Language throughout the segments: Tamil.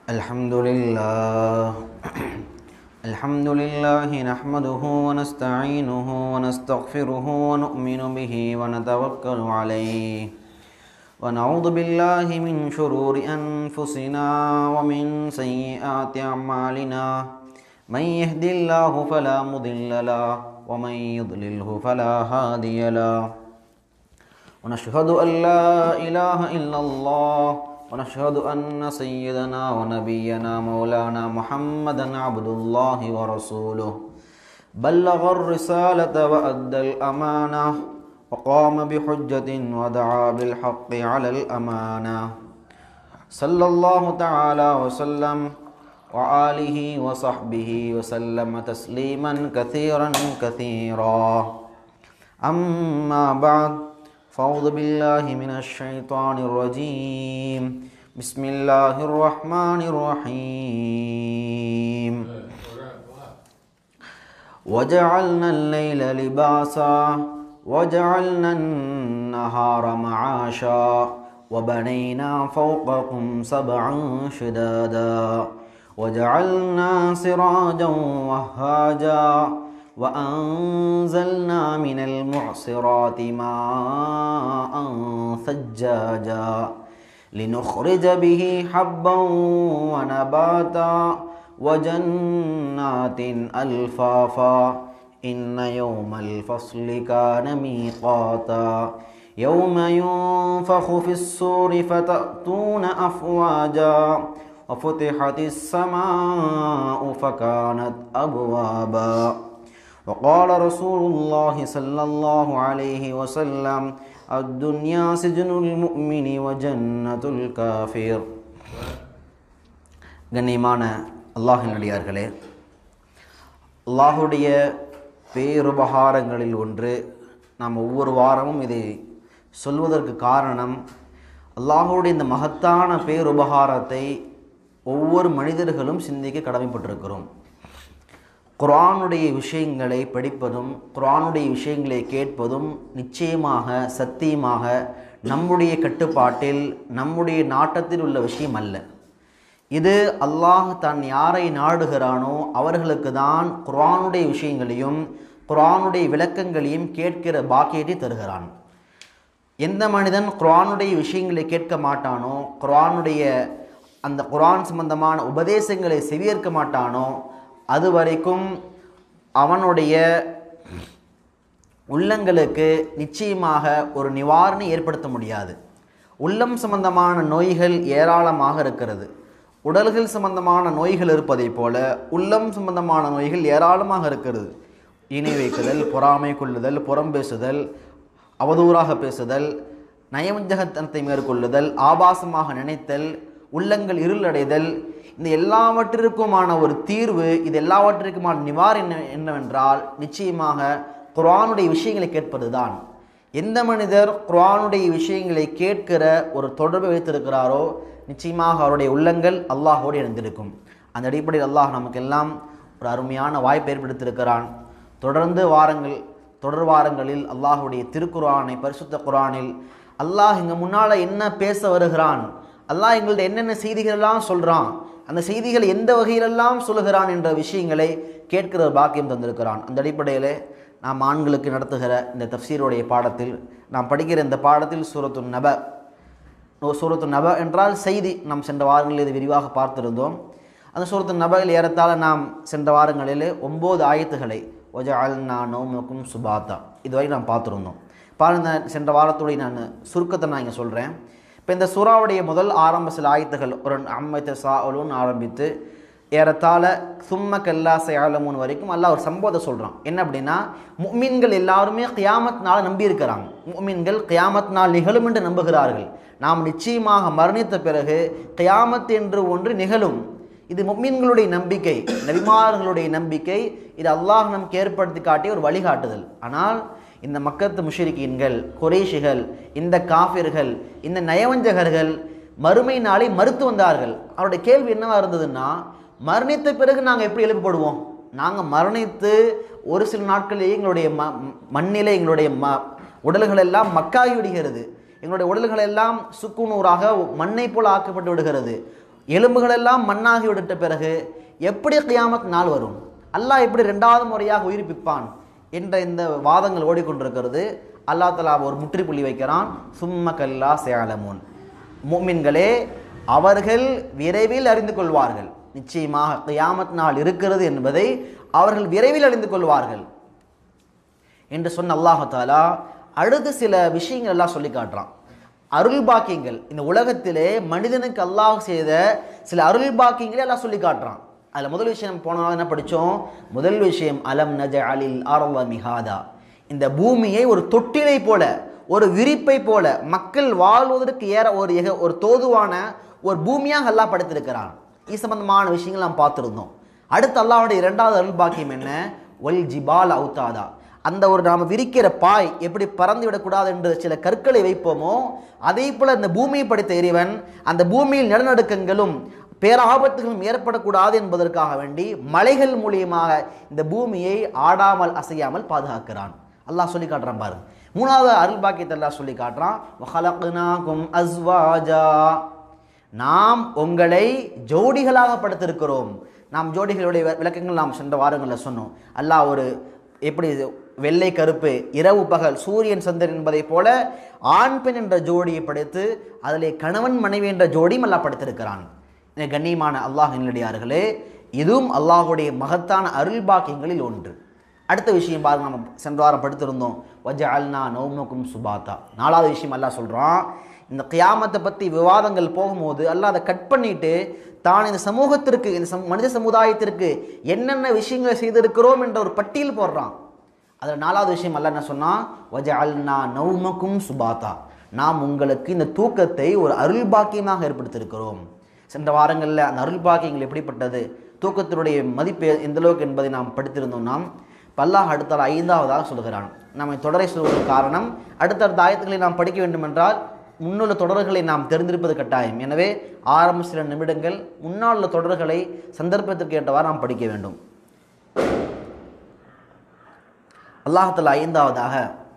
الحمد لله الحمد لله نحمده ونستعينه ونستغفره ونؤمن به ونتوكل عليه ونعوذ بالله من شرور أنفسنا ومن سيئات أعمالنا من يهد الله فلا مضل له ومن يضلله فلا هادي له ونشهد أن لا إله إلا الله ونشهد أن سيدنا ونبينا مولانا محمدا عبد الله ورسوله بلغ الرسالة وأدى الأمانة وقام بحجة ودعا بالحق على الأمانة صلى الله تعالى وسلم وآله وصحبه وسلم تسليما كثيرا كثيرا أما بعد فأعوذ بالله من الشيطان الرجيم بسم الله الرحمن الرحيم وجعلنا الليل لباسا وجعلنا النهار معاشا وبنينا فوقكم سبعا شدادا وجعلنا سراجا وهاجا وأنزلنا من المعصرات ماء ثجاجا لنخرج به حبا ونباتا وجنات ألفافا إن يوم الفصل كان ميقاتا يوم ينفخ في السور فتأتون أفواجا وفتحت السماء فكانت أبوابا وقال رسول الله صلى الله عليه وسلم الدنيا سجن المؤمن وجنة الكافر கண்ணியமான அல்லாஹினடியார்களே அல்லாஹுடைய பேருபகாரங்களில் ஒன்று நாம் ஒவ்வொரு வாரமும் இதை சொல்வதற்கு காரணம் அல்லாஹுடைய இந்த மகத்தான பேருபகாரத்தை ஒவ்வொரு மனிதர்களும் சிந்திக்க கடமைப்பட்டிருக்கிறோம் குரானுடைய விஷயங்களை படிப்பதும் குரானுடைய விஷயங்களை கேட்பதும் நிச்சயமாக சத்தியமாக நம்முடைய கட்டுப்பாட்டில் நம்முடைய நாட்டத்தில் உள்ள விஷயம் அல்ல இது அல்லாஹ் தான் யாரை நாடுகிறானோ அவர்களுக்கு தான் குரானுடைய விஷயங்களையும் குரானுடைய விளக்கங்களையும் கேட்கிற பாக்கியத்தை தருகிறான் எந்த மனிதன் குரானுடைய விஷயங்களை கேட்க மாட்டானோ குரானுடைய அந்த குரான் சம்பந்தமான உபதேசங்களை செவியேற்க மாட்டானோ அது வரைக்கும் அவனுடைய உள்ளங்களுக்கு நிச்சயமாக ஒரு நிவாரணம் ஏற்படுத்த முடியாது உள்ளம் சம்பந்தமான நோய்கள் ஏராளமாக இருக்கிறது உடல்கள் சம்பந்தமான நோய்கள் இருப்பதைப் போல உள்ளம் சம்பந்தமான நோய்கள் ஏராளமாக இருக்கிறது இணை வைக்குதல் பொறாமை கொள்ளுதல் புறம் பேசுதல் அவதூறாக பேசுதல் நயவஞ்சகத்தனத்தை மேற்கொள்ளுதல் ஆபாசமாக நினைத்தல் உள்ளங்கள் இருளடைதல் இந்த எல்லாவற்றிற்குமான ஒரு தீர்வு இது எல்லாவற்றிற்குமான நிவாரணம் என்னவென்றால் நிச்சயமாக குரானுடைய விஷயங்களை கேட்பது தான் எந்த மனிதர் குரானுடைய விஷயங்களை கேட்கிற ஒரு தொடர்பை வைத்திருக்கிறாரோ நிச்சயமாக அவருடைய உள்ளங்கள் அல்லாஹோடு இணைந்திருக்கும் அந்த அடிப்படையில் அல்லாஹ் நமக்கெல்லாம் ஒரு அருமையான வாய்ப்பை ஏற்படுத்தியிருக்கிறான் தொடர்ந்து வாரங்கள் தொடர் வாரங்களில் அல்லாஹுடைய திருக்குரானை பரிசுத்த குரானில் அல்லாஹ் இங்கே முன்னால் என்ன பேச வருகிறான் அல்லாஹ் எங்கள்ட்ட என்னென்ன செய்திகளெல்லாம் சொல்கிறான் அந்த செய்திகள் எந்த வகையிலெல்லாம் சொல்லுகிறான் என்ற விஷயங்களை கேட்கிற ஒரு பாக்கியம் தந்திருக்கிறான் அந்த அடிப்படையில் நாம் ஆண்களுக்கு நடத்துகிற இந்த தப்சீருடைய பாடத்தில் நாம் படிக்கிற இந்த பாடத்தில் சூரத்து நப சூரத்து நப என்றால் செய்தி நாம் சென்ற வாரங்களில் இது விரிவாக பார்த்திருந்தோம் அந்த சூரத்து நபையில் ஏறத்தாழ நாம் சென்ற வாரங்களில் ஒம்பது ஆயத்துகளை ஒஜ அல் நோமுக்கும் சுபாத்தா இதுவரை நாம் பார்த்துருந்தோம் பாருங்க சென்ற வாரத்துடைய நான் சுருக்கத்தை நான் இங்கே சொல்கிறேன் இப்போ இந்த சுறாவுடைய முதல் ஆரம்ப சில ஆயத்துகள் ஒரு அம்மைத்த சாவலுன்னு ஆரம்பித்து ஏறத்தாழ சும்ம கல்லா சயாலமுன் வரைக்கும் அல்லாஹ் ஒரு சம்பவத்தை சொல்கிறான் என்ன அப்படின்னா முக்மீன்கள் எல்லாருமே கியாமத் நாள் நம்பி இருக்கிறாங்க முக்மீன்கள் கியாமத் நாள் நிகழும் என்று நம்புகிறார்கள் நாம் நிச்சயமாக மரணித்த பிறகு கியாமத் என்று ஒன்று நிகழும் இது முக்மீன்களுடைய நம்பிக்கை நபிமார்களுடைய நம்பிக்கை இது அல்லாஹ் நமக்கு ஏற்படுத்தி காட்டிய ஒரு வழிகாட்டுதல் ஆனால் இந்த மக்கத்து முஷரிக்கீன்கள் குறைஷிகள் இந்த காஃபிர்கள் இந்த நயவஞ்சகர்கள் மறுமை நாளை மறுத்து வந்தார்கள் அவருடைய கேள்வி என்னவா இருந்ததுன்னா மரணித்த பிறகு நாங்கள் எப்படி எழுப்பப்படுவோம் நாங்கள் மரணித்து ஒரு சில நாட்களிலேயே எங்களுடைய ம மண்ணிலே எங்களுடைய ம உடல்கள் எல்லாம் மக்காகி விடுகிறது எங்களுடைய உடல்கள் எல்லாம் சுக்குநூறாக மண்ணை போல் ஆக்கப்பட்டு விடுகிறது எலும்புகள் எல்லாம் மண்ணாகி விட்ட பிறகு எப்படி கியாமத் நாள் வரும் அல்லாஹ் எப்படி ரெண்டாவது முறையாக உயிர்ப்பிப்பான் என்ற இந்த வாதங்கள் ஓடிக்கொண்டிருக்கிறது அல்லாஹ் தலா ஒரு முற்றுப்புள்ளி வைக்கிறான் சும்ம கல்லா சேலமுன் முமின்களே அவர்கள் விரைவில் அறிந்து கொள்வார்கள் நிச்சயமாக கியாமத் நாள் இருக்கிறது என்பதை அவர்கள் விரைவில் அறிந்து கொள்வார்கள் என்று சொன்ன அல்லாஹு தாலா அடுத்து சில விஷயங்கள் எல்லாம் சொல்லி காட்டுறான் அருள் பாக்கியங்கள் இந்த உலகத்திலே மனிதனுக்கு அல்லாஹ் செய்த சில அருள் பாக்கியங்களை எல்லாம் சொல்லி காட்டுறான் அதில் முதல் விஷயம் போன நாள் என்ன படித்தோம் முதல் விஷயம் அலம் நஜ அலில் ஆரவ மிகாதா இந்த பூமியை ஒரு தொட்டிலை போல ஒரு விரிப்பை போல மக்கள் வாழ்வதற்கு ஏற ஒரு எக- ஒரு தோதுவான ஒரு பூமியாக அல்லாஹ் படைத்திருக்கிறான் இது சம்பந்தமான விஷயங்கள் நாம் பார்த்துருந்தோம் அடுத்து அல்லாஹ்வுடைய இரண்டாவது அருள் பாக்கியம் என்ன ஒல் ஜிபால் அவுத்தாதா அந்த ஒரு நாம் விரிக்கிற பாய் எப்படி பறந்து விடக்கூடாது என்று சில கற்களை வைப்போமோ அதே போல இந்த பூமியை படைத்த இறைவன் அந்த பூமியில் நிலநடுக்கங்களும் பேராபத்துகளும் ஏற்படக்கூடாது என்பதற்காக வேண்டி மலைகள் மூலியமாக இந்த பூமியை ஆடாமல் அசையாமல் பாதுகாக்கிறான் அல்லாஹ் சொல்லி காட்டுறான் பாருங்க மூணாவது அருள் பாக்கியத்தை அல்லாஹ் சொல்லி காட்டுறான் வஹலக்னாகும் அஸ்வாஜா நாம் உங்களை ஜோடிகளாக படுத்திருக்கிறோம் நாம் ஜோடிகளுடைய வி- விளக்கங்கள் நாம் சென்ற வாரங்களில் சொன்னோம் அல்லாஹ் ஒரு எப்படி வெள்ளை கருப்பு இரவு பகல் சூரியன் சந்திரன் என்பதைப் போல ஆண் பெண் என்ற ஜோடியை படைத்து அதிலே கணவன் மனைவி என்ற ஜோடியும் அல்லாஹ் படைத்திருக்கிறான் எனவே கண்ணியமான அல்லாஹ் நல்லடியார்களே இதுவும் அல்லாஹுடைய மகத்தான அருள் பாக்கியங்களில் ஒன்று அடுத்த விஷயம் பாருங்க நம்ம சென்ற வாரம் படுத்திருந்தோம் வஜ அல்னா நௌமக்கும் சுபாத்தா நாலாவது விஷயம் அல்லாஹ் சொல்கிறான் இந்த கியாமத்தை பற்றி விவாதங்கள் போகும்போது அல்லாஹ் அதை கட் பண்ணிட்டு தான் இந்த சமூகத்திற்கு இந்த சம- மனித சமுதாயத்திற்கு என்னென்ன விஷயங்களை செய்திருக்கிறோம் என்ற ஒரு பட்டியல் போடுறான் அதில் நாலாவது விஷயம் அல்லாஹ் என்ன சொன்னா வஜ அல்னா நௌமக்கும் சுபாத்தா நாம் உங்களுக்கு இந்த தூக்கத்தை ஒரு அருள் பாக்கியமாக ஏற்படுத்தியிருக்கிறோம் சென்ற வாரங்களில் அந்த அருள் பாக்கியங்கள் எப்படிப்பட்டது தூக்கத்தினுடைய மதிப்பு எந்த அளவுக்கு என்பதை நாம் படித்திருந்தோம் நாம் பல்லாஹ் அடுத்தால் ஐந்தாவதாக சொல்கிறான் நம்மை தொடரை சொல்வதற்கு காரணம் அடுத்தடுத்த ஆயத்துக்களை நாம் படிக்க வேண்டும் என்றால் முன்னுள்ள தொடர்களை நாம் தெரிந்திருப்பது கட்டாயம் எனவே ஆரம்ப சில நிமிடங்கள் முன்னால் உள்ள தொடர்களை சந்தர்ப்பத்திற்கு ஏற்றவாறு நாம் படிக்க வேண்டும் அல்லாஹத்தில் ஐந்தாவதாக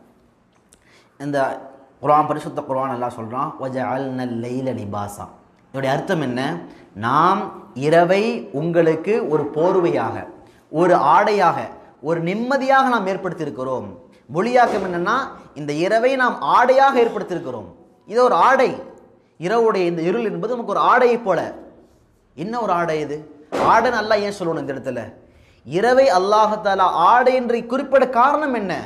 இந்த குர்ஆன் பரிசுத்த குர்ஆன் எல்லாம் சொல்கிறான் ஒஜ அல் லைல லிபாசா இதோடைய அர்த்தம் என்ன நாம் இரவை உங்களுக்கு ஒரு போர்வையாக ஒரு ஆடையாக ஒரு நிம்மதியாக நாம் ஏற்படுத்தியிருக்கிறோம் மொழியாக்கம் என்னன்னா இந்த இரவை நாம் ஆடையாக ஏற்படுத்தியிருக்கிறோம் இது ஒரு ஆடை இரவுடைய இந்த இருள் என்பது நமக்கு ஒரு ஆடையை போல என்ன ஒரு ஆடை இது ஆடை நல்லா ஏன் சொல்லணும் இந்த இடத்துல இரவை அல்லாஹத்தாலா ஆடை என்று குறிப்பிட காரணம் என்ன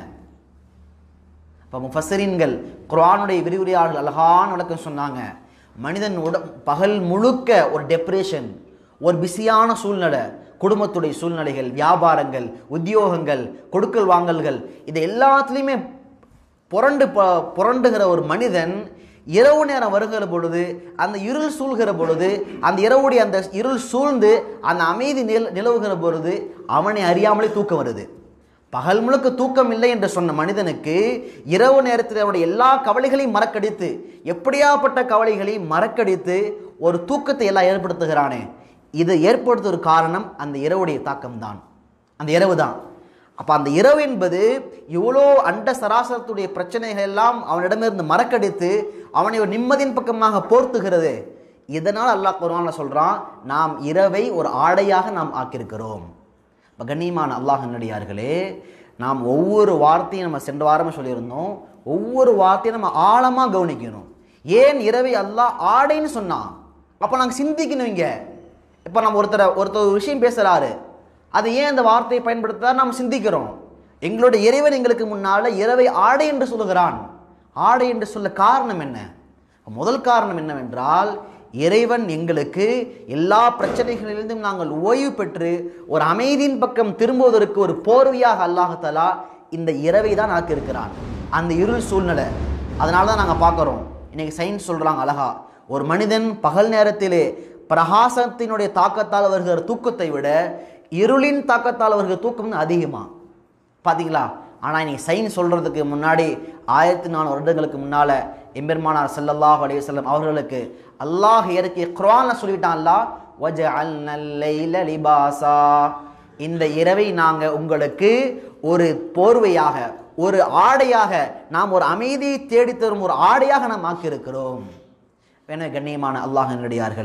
இப்போ முஃபஸரீன்கள் குர்ஆனுடைய விரிவுரையாளர்கள் அழகான விளக்கம் சொன்னாங்க மனிதன் உட பகல் முழுக்க ஒரு டெப்ரெஷன் ஒரு பிஸியான சூழ்நிலை குடும்பத்துடைய சூழ்நிலைகள் வியாபாரங்கள் உத்தியோகங்கள் கொடுக்கல் வாங்கல்கள் இது எல்லாத்துலேயுமே புரண்டு ப புரண்டுகிற ஒரு மனிதன் இரவு நேரம் வருகிற பொழுது அந்த இருள் சூழ்கிற பொழுது அந்த இரவுடைய அந்த இருள் சூழ்ந்து அந்த அமைதி நில நிலவுகிற பொழுது அவனை அறியாமலே தூக்கம் வருது பகல் முழுக்க தூக்கம் இல்லை என்று சொன்ன மனிதனுக்கு இரவு நேரத்தில் அவருடைய எல்லா கவலைகளையும் மறக்கடித்து எப்படியாப்பட்ட கவலைகளையும் மறக்கடித்து ஒரு தூக்கத்தை எல்லாம் ஏற்படுத்துகிறானே இது ஏற்படுத்துவதற்கு காரணம் அந்த இரவுடைய தாக்கம்தான் அந்த இரவு தான் அப்போ அந்த இரவு என்பது இவ்வளோ அண்ட சராசரத்துடைய பிரச்சனைகள் எல்லாம் அவனிடமிருந்து மறக்கடித்து அவனை ஒரு நிம்மதியின் பக்கமாக போர்த்துகிறது இதனால் அல்லாஹ் குர்ஆன்ல சொல்கிறான் நாம் இரவை ஒரு ஆடையாக நாம் ஆக்கியிருக்கிறோம் இப்போ கண்ணியமான அல்லாஹ் நடிகார்களே நாம் ஒவ்வொரு வார்த்தையும் நம்ம சென்ற வாரமே சொல்லியிருந்தோம் ஒவ்வொரு வார்த்தையும் நம்ம ஆழமாக கவனிக்கணும் ஏன் இரவை அல்லாஹ் ஆடைன்னு சொன்னான் அப்போ நாங்கள் சிந்திக்கணும் இங்கே இப்போ நம்ம ஒருத்தரை ஒருத்தர் ஒரு விஷயம் பேசுகிறாரு அது ஏன் அந்த வார்த்தையை பயன்படுத்த நாம் சிந்திக்கிறோம் எங்களுடைய இறைவன் எங்களுக்கு முன்னால் இரவை ஆடை என்று சொல்லுகிறான் ஆடை என்று சொல்ல காரணம் என்ன முதல் காரணம் என்னவென்றால் இறைவன் எங்களுக்கு எல்லா பிரச்சனைகளிலிருந்தும் நாங்கள் ஓய்வு பெற்று ஒரு அமைதியின் பக்கம் திரும்புவதற்கு ஒரு போர்வையாக அல்லாஹாலா இந்த இரவை தான் ஆக்கியிருக்கிறான் அந்த இருள் சூழ்நிலை அதனால தான் நாங்கள் பார்க்குறோம் இன்னைக்கு சயின்ஸ் சொல்கிறாங்க அழகா ஒரு மனிதன் பகல் நேரத்திலே பிரகாசத்தினுடைய தாக்கத்தால் வருகிற தூக்கத்தை விட இருளின் தாக்கத்தால் வருகிற தூக்கம் வந்து அதிகமாக பார்த்தீங்களா ஆனால் இன்னைக்கு சயின்ஸ் சொல்கிறதுக்கு முன்னாடி ஆயிரத்தி நானூறு வருடங்களுக்கு முன்னால் எம்பெருமானார் ஸல்லல்லாஹு அலைஹி வஸல்லம் அவர்களுக்கு அல்லாஹ் இயற்கை குர்ஆன்ல சொல்லிட்டான் அல்லாஹ் வஜஅல்ன லைல லிபாசா இந்த இரவை நாங்கள் உங்களுக்கு ஒரு போர்வையாக ஒரு ஆடையாக நாம் ஒரு அமைதியை தேடித் தரும் ஒரு ஆடையாக நாம் ஆக்கியிருக்கிறோம் என கண்ணியமான அல்லாஹ் நடிகார்களே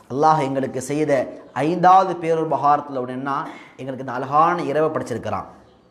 அல்லாஹ் எங்களுக்கு செய்த ஐந்தாவது பேருபகாரத்தில் ஒன்றுன்னா எங்களுக்கு இந்த அழகான இரவை படைச்சிருக்கிறான்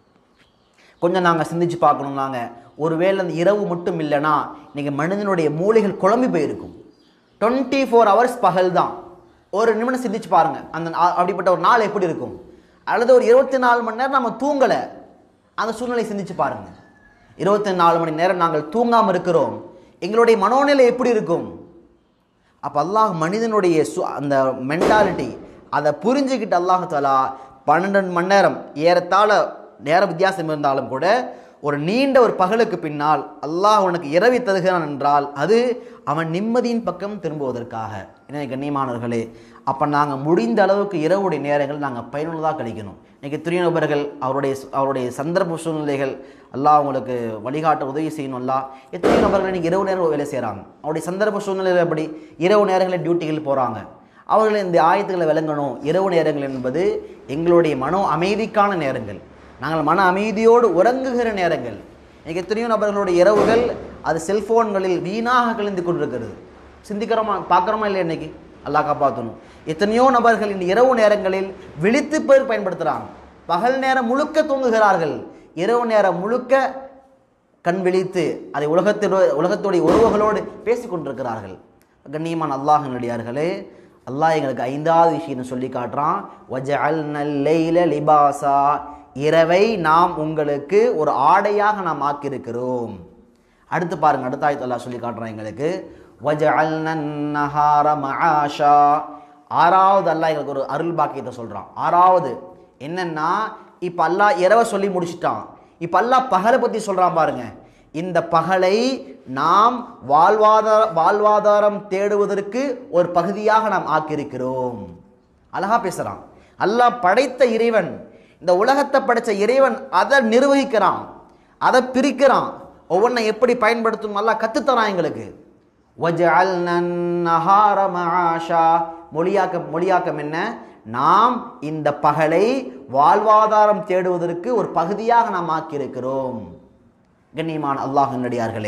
கொஞ்சம் நாங்கள் சிந்திச்சு பார்க்கணும் நாங்கள் ஒருவேளை அந்த இரவு மட்டும் இல்லைன்னா இன்னைக்கு மனிதனுடைய மூளைகள் குழம்பி போயிருக்கும் டுவெண்ட்டி ஃபோர் ஹவர்ஸ் பகல் தான் ஒரு நிமிடம் சிந்திச்சு பாருங்க அந்த நா- அப்படிப்பட்ட ஒரு நாள் எப்படி இருக்கும் அல்லது ஒரு இருபத்தி நாலு மணி நேரம் நம்ம தூங்கலை அந்த சூழ்நிலை சிந்திச்சு பாருங்க இருபத்தி நாலு மணி நேரம் நாங்கள் தூங்காமல் இருக்கிறோம் எங்களுடைய மனோநிலை எப்படி இருக்கும் அப்போ அல்லாஹ் மனிதனுடைய சு அந்த மென்டாலிட்டி அதை புரிஞ்சுக்கிட்டு அல்லாஹ் தாலா பன்னெண்டு மணி நேரம் ஏறத்தாழ நேர வித்தியாசம் இருந்தாலும் கூட ஒரு நீண்ட ஒரு பகலுக்கு பின்னால் அல்லாஹ் உனக்கு இரவி தருகிறான் என்றால் அது அவன் நிம்மதியின் பக்கம் திரும்புவதற்காக எனவே கண்ணியமானவர்களே அப்போ நாங்கள் முடிந்த அளவுக்கு இரவுடைய நேரங்கள் நாங்கள் பயனுள்ளதாக கழிக்கணும் இன்றைக்கி துரிய நபர்கள் அவருடைய அவருடைய சந்தர்ப்ப சூழ்நிலைகள் அல்லாஹ் அவங்களுக்கு வழிகாட்ட உதவி செய்யணும் அல்லாஹ் எத்தனை நபர்கள் இன்னைக்கு இரவு நேரம் வேலை செய்கிறாங்க அவருடைய சந்தர்ப்ப சூழ்நிலைகள் எப்படி இரவு நேரங்களில் டியூட்டிகள் போகிறாங்க அவர்கள் இந்த ஆயத்துக்களை விளங்கணும் இரவு நேரங்கள் என்பது எங்களுடைய மனோ அமைதிக்கான நேரங்கள் நாங்கள் மன அமைதியோடு உறங்குகிற நேரங்கள் இன்னைக்கு எத்தனையோ நபர்களுடைய இரவுகள் அது செல்போன்களில் வீணாக கழிந்து கொண்டிருக்கிறது சிந்திக்கிறோமா பார்க்குறோமா இல்லை இன்னைக்கு அல்லாஹ் காப்பாற்றணும் எத்தனையோ நபர்கள் இந்த இரவு நேரங்களில் விழித்து பேர் பயன்படுத்துகிறாங்க பகல் நேரம் முழுக்க தூங்குகிறார்கள் இரவு நேரம் முழுக்க கண் விழித்து அதை உலகத்தோடு உலகத்துடைய உறவுகளோடு பேசிக் கொண்டிருக்கிறார்கள் கண்ணியமான அல்லாஹ் நடிகார்களே அல்லாஹ் எங்களுக்கு ஐந்தாவது விஷயம் சொல்லி காட்டுறான் வஜஅல்னல் லைல லிபாசா இரவை நாம் உங்களுக்கு ஒரு ஆடையாக நாம் ஆக்கியிருக்கிறோம் அடுத்து பாருங்க அடுத்த ஆயத்து அல்லாஹ் சொல்லி காட்டுறான் எங்களுக்கு வஜஅல்னன் நஹார மஆஷா ஆறாவது அல்லாஹ் எங்களுக்கு ஒரு அருள் பாக்கியத்தை சொல்றான் ஆறாவது என்னன்னா இப்போ அல்லாஹ் இரவை சொல்லி முடிச்சிட்டான் இப்போ அல்லாஹ் பகலை பற்றி சொல்கிறான் பாருங்க இந்த பகலை நாம் வாழ்வாதார வாழ்வாதாரம் தேடுவதற்கு ஒரு பகுதியாக நாம் ஆக்கியிருக்கிறோம் அழகா பேசுகிறான் அல்லாஹ் படைத்த இறைவன் இந்த உலகத்தை படைத்த இறைவன் அதை நிர்வகிக்கிறான் அதை பிரிக்கிறான் ஒவ்வொன்றை எப்படி பயன்படுத்தணும் அல்லாஹ் கற்றுத்தரான் எங்களுக்கு وَجَعَلْنَا النَّهَارَ مَعَاشًا மொழியாக்கம் மொழியாக்கம் என்ன நாம் இந்த பகலை வாழ்வாதாரம் தேடுவதற்கு ஒரு பகுதியாக நாம் ஆக்கியிருக்கிறோம் கண்ணியமான அல்லாஹ் நடிகார்களே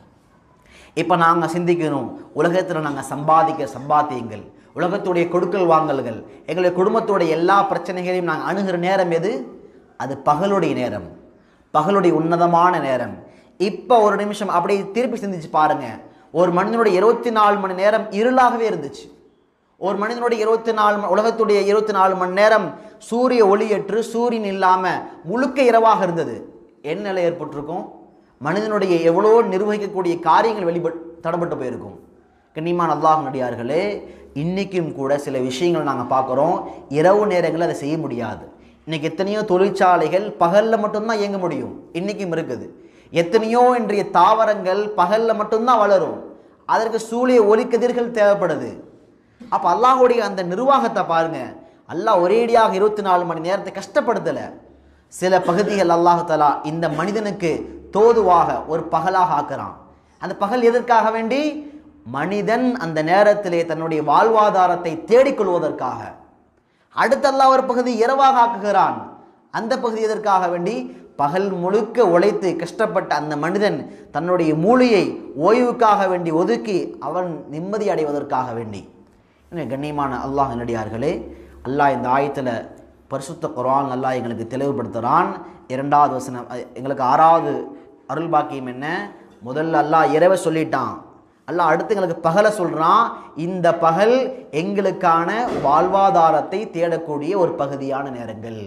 இப்போ நாங்கள் சிந்திக்கணும் உலகத்தில் நாங்கள் சம்பாதிக்க சம்பாத்தியங்கள் உலகத்துடைய கொடுக்கல் வாங்கல்கள் எங்களுடைய குடும்பத்துடைய எல்லா பிரச்சனைகளையும் நாங்கள் அணுகிற நேரம் எது அது பகலுடைய நேரம் பகலுடைய உன்னதமான நேரம் இப்போ ஒரு நிமிஷம் அப்படியே திருப்பி சிந்திச்சு பாருங்க ஒரு மனிதனுடைய இருபத்தி நாலு மணி நேரம் இருளாகவே இருந்துச்சு ஒரு மனிதனுடைய இருபத்தி நாலு ம- உலகத்துடைய இருபத்தி நாலு மணி நேரம் சூரிய ஒளியற்று சூரியன் இல்லாமல் முழுக்க இரவாக இருந்தது என்ன நிலை ஏற்பட்டிருக்கும் மனிதனுடைய எவ்வளோ நிர்வகிக்கக்கூடிய காரியங்கள் வெளிப்பட் தடப்பட்டு போயிருக்கும் கண்ணியமான அல்லாஹ் நடிகார்களே இன்றைக்கும் கூட சில விஷயங்கள் நாங்கள் பார்க்குறோம் இரவு நேரங்களில் அதை செய்ய முடியாது இன்னைக்கு எத்தனையோ தொழிற்சாலைகள் பகலில் மட்டும்தான் இயங்க முடியும் இன்றைக்கும் இருக்குது எத்தனையோ இன்றைய தாவரங்கள் பகலில் மட்டும்தான் வளரும் அதற்கு சூரிய ஒளிக்கதிர்கள் தேவைப்படுது அப்போ அல்லாஹ்வுடைய அந்த நிர்வாகத்தை பாருங்க அல்லாஹ் ஒரேடியாக இருபத்தி நாலு மணி நேரத்தை கஷ்டப்படுத்தலை சில பகுதிகள் அல்லாஹ் தஆலா இந்த மனிதனுக்கு தோதுவாக ஒரு பகலாக ஆக்குறான் அந்த பகல் எதற்காக வேண்டி மனிதன் அந்த நேரத்திலே தன்னுடைய வாழ்வாதாரத்தை தேடிக்கொள்வதற்காக அடுத்து அல்லாஹ் ஒரு பகுதி இரவாக ஆக்குகிறான் அந்த பகுதி எதற்காக வேண்டி பகல் முழுக்க உழைத்து கஷ்டப்பட்ட அந்த மனிதன் தன்னுடைய மூளையை ஓய்வுக்காக வேண்டி ஒதுக்கி அவன் நிம்மதி அடைவதற்காக வேண்டி எனவே கண்ணியமான அல்லாஹ் நடிகார்களே அல்லாஹ் இந்த ஆயத்தில் பரிசுத்த குர்ஆன் அல்லாஹ் எங்களுக்கு தெளிவுபடுத்துகிறான் இரண்டாவது வசனம் அஹ், எங்களுக்கு ஆறாவது அருள் பாக்கியம் என்ன முதல்ல அல்லாஹ் இரவை சொல்லிட்டான் அல்லாஹ் அடுத்து எங்களுக்கு பகலை சொல்கிறான் இந்த பகல் எங்களுக்கான வாழ்வாதாரத்தை தேடக்கூடிய ஒரு பகுதியான நேரங்கள்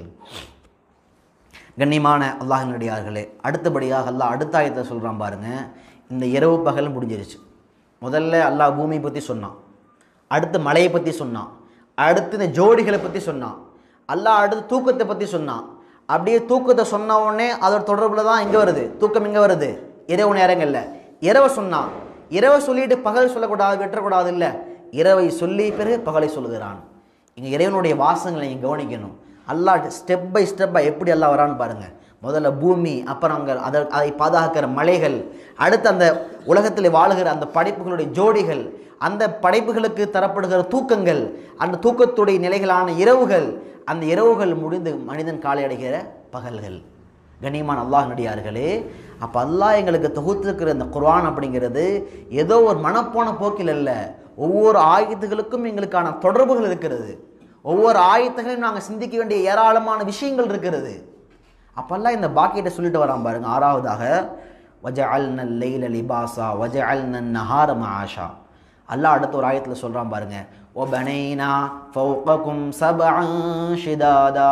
கண்ணியமான அல்லாஹினுடையார்களே அடுத்தபடியாக அல்லாஹ் அடுத்த ஆயத்தை சொல்கிறான் பாருங்க இந்த இரவு பகல் முடிஞ்சிருச்சு முதல்ல அல்லாஹ் பூமியை பற்றி சொன்னான் அடுத்து மலையை பற்றி சொன்னான் அடுத்து இந்த ஜோடிகளை பற்றி சொன்னான் அல்லாஹ் அடுத்து தூக்கத்தை பற்றி சொன்னான் அப்படியே தூக்கத்தை சொன்ன உடனே அதோட தொடர்பில் தான் எங்கே வருது தூக்கம் எங்கே வருது இரவு நேரங்களில் இரவை சொன்னான் இரவை சொல்லிட்டு பகல் சொல்லக்கூடாது வெட்டக்கூடாது இல்லை இரவை சொல்லி பிறகு பகலை சொல்லுகிறான் இங்கே இறைவனுடைய வாசங்களை நீங்கள் கவனிக்கணும் அல்லாஹ் ஸ்டெப் பை ஸ்டெப்பாக எப்படி அல்லாஹ் வரான்னு பாருங்கள் முதல்ல பூமி அப்புறம் அங்கே அதை அதை பாதுகாக்கிற மலைகள் அடுத்து அந்த உலகத்தில் வாழுகிற அந்த படைப்புகளுடைய ஜோடிகள் அந்த படைப்புகளுக்கு தரப்படுகிற தூக்கங்கள் அந்த தூக்கத்துடைய நிலைகளான இரவுகள் அந்த இரவுகள் முடிந்து மனிதன் காலை அடைகிற பகல்கள் கண்ணியமான அல்லாஹ் நடிகார்களே அப்போ அல்லாஹ் எங்களுக்கு தொகுத்திருக்கிற இந்த குர்ஆன் அப்படிங்கிறது ஏதோ ஒரு மனப்போன போக்கில் இல்லை ஒவ்வொரு ஆயத்துகளுக்கும் எங்களுக்கான தொடர்புகள் இருக்கிறது ஒவ்வொரு ஆயத்துகளையும் நாங்கள் சிந்திக்க வேண்டிய ஏராளமான விஷயங்கள் இருக்கிறது அப்பெல்லாம் இந்த பாக்கியத்தை சொல்லிட்டு வரான் பாருங்க ஆறாவதாக வஜஅல்ன லைல லிபாசா வஜஅல்ன நஹார மஆஷா அல்லாஹ் அடுத்த ஒரு ஆயத்தில் சொல்றான் பாருங்க ஒபனைனா ஃபௌககும் சபஅன் ஷிதாதா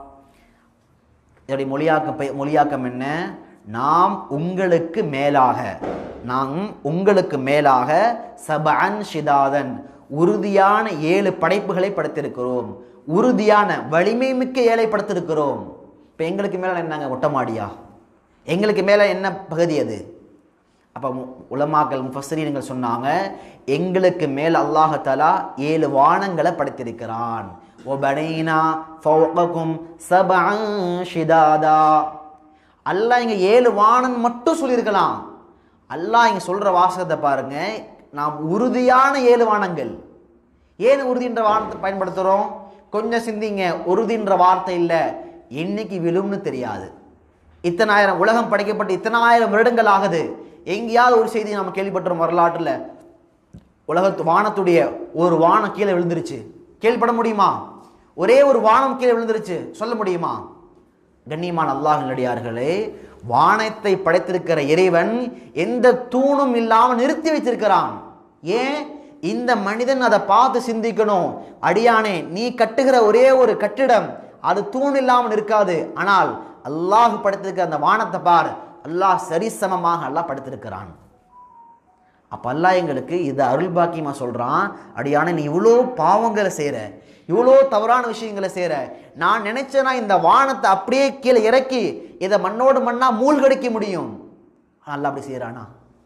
இதோடைய மொழியாக்கம் பெ- மொழியாக்கம் என்ன நாம் உங்களுக்கு மேலாக நாம் உங்களுக்கு மேலாக சபஅன் ஷிதாதன் உறுதியான ஏழு படைப்புகளை படைத்திருக்கிறோம் உறுதியான வலிமை மிக்க ஏழை படைத்திருக்கிறோம் இப்போ எங்களுக்கு மேலே என்னங்க ஒட்டமாடியா எங்களுக்கு மேலே என்ன பகுதி அது அப்போ உலமாக்கள் முஃபஸ்ஸரீன்கள் சொன்னாங்க எங்களுக்கு மேல் அல்லாஹாலா ஏழு வானங்களை படைத்திருக்கிறான் ஒபனைனா ஃபௌககும் சபஅன் ஷிதாதா அல்லாஹ் இங்க ஏழு வானம் மட்டும் சொல்லியிருக்கலாம் அல்லாஹ் இங்க சொல்ற வாசகத்தை பாருங்க நாம் உறுதியான ஏழு வானங்கள் ஏன் உறுதின்ற வார்த்தை பயன்படுத்துகிறோம் கொஞ்சம் சிந்திங்க உறுதின்ற வார்த்தை இல்லை என்னைக்கு விழும்னு தெரியாது இத்தனாயிரம் உலகம் படைக்கப்பட்டு இத்தனாயிரம் வருடங்கள் ஆகுது எங்கேயாவது ஒரு செய்தி நம்ம கேள்விப்பட்டோம் வரலாற்றில் உலகத்து வானத்துடைய ஒரு வானம் கீழே விழுந்துருச்சு கேள்விப்பட முடியுமா ஒரே ஒரு வானம் கீழே விழுந்துருச்சு சொல்ல முடியுமா கண்ணியமான அல்லாஹ் நல்லடியார்களே வானத்தை படைத்திருக்கிற இறைவன் எந்த தூணும் இல்லாமல் நிறுத்தி வைத்திருக்கிறான் ஏன் இந்த மனிதன் அதை பார்த்து சிந்திக்கணும் அடியானே நீ கட்டுகிற ஒரே ஒரு கட்டிடம் அது தூண் இல்லாமல் இருக்காது ஆனால் அல்லாஹ் படைத்திருக்கிற அந்த வானத்தை பார் அல்லாஹ் சரிசமமாக அல்லாஹ் படைத்திருக்கிறான் அப்போ அல்லாஹ் எங்களுக்கு இது அருள் பாக்கியமா சொல்கிறான் அடியான நீ இவ்வளோ பாவங்களை செய்கிற இவ்வளோ தவறான விஷயங்களை செய்கிற நான் நினைச்சேனா இந்த வானத்தை அப்படியே கீழே இறக்கி இதை மண்ணோடு மண்ணா மூழ்கடிக்க முடியும் ஆனா அல்லாஹ் அப்படி செய்கிறானா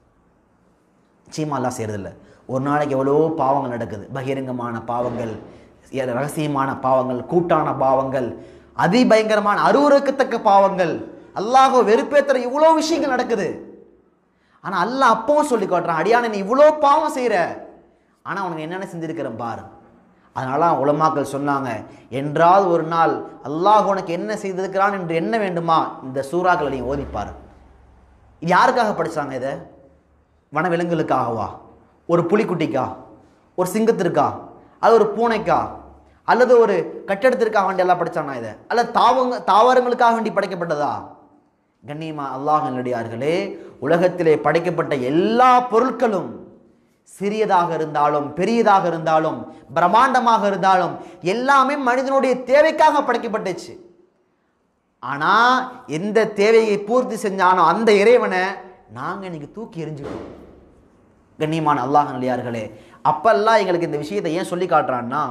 நிச்சயமா அல்லாஹ் செய்கிறதில்ல ஒரு நாளைக்கு எவ்வளோ பாவங்கள் நடக்குது பகிரங்கமான பாவங்கள் எ- ரகசியமான பாவங்கள் கூட்டான பாவங்கள் அதிபயங்கரமான அருவருக்கத்தக்க பாவங்கள் அல்லாஹ் வெறுப்பேத்துற இவ்வளோ விஷயங்கள் நடக்குது ஆனா அல்லாஹ் அப்பவும் சொல்லி காட்டுறான் அடியானே நீ இவ்வளோ பாவம் செய்கிற ஆனா உனக்கு என்னென்ன செஞ்சிருக்கிறேன் பாரு அதனால உலமாக்கள் சொன்னாங்க என்றாவது ஒரு நாள் அல்லாஹ் உனக்கு என்ன செய்திருக்கிறான் என்று என்ன வேண்டுமா இந்த சூறாக்களை நீ ஓதிப்பார் இது யாருக்காக படிச்சாங்க இதை வனவிலங்குகளுக்காகவா ஒரு புலிக்குட்டிக்கா ஒரு சிங்கத்திற்கா அது ஒரு பூனைக்கா அல்லது ஒரு கட்டடத்திற்காக வேண்டி எல்லாம் படிச்சானா இதை அல்லது தாவங்க தாவரங்களுக்காக வேண்டி படைக்கப்பட்டதா கண்ணியமா அல்லாஹ் நல்லடியார்களே உலகத்திலே படைக்கப்பட்ட எல்லா பொருட்களும் சிறியதாக இருந்தாலும் பெரியதாக இருந்தாலும் பிரம்மாண்டமாக இருந்தாலும் எல்லாமே மனிதனுடைய தேவைக்காக படைக்கப்பட்டுச்சு ஆனா எந்த தேவையை பூர்த்தி செஞ்சானோ அந்த இறைவனை நாங்க இன்னைக்கு தூக்கி எறிஞ்சிட்டோம் கண்ணியமான அல்லாஹ் நல்லியார்களே அப்பெல்லாம் எங்களுக்கு இந்த விஷயத்தை ஏன் சொல்லி காட்டுறான்னா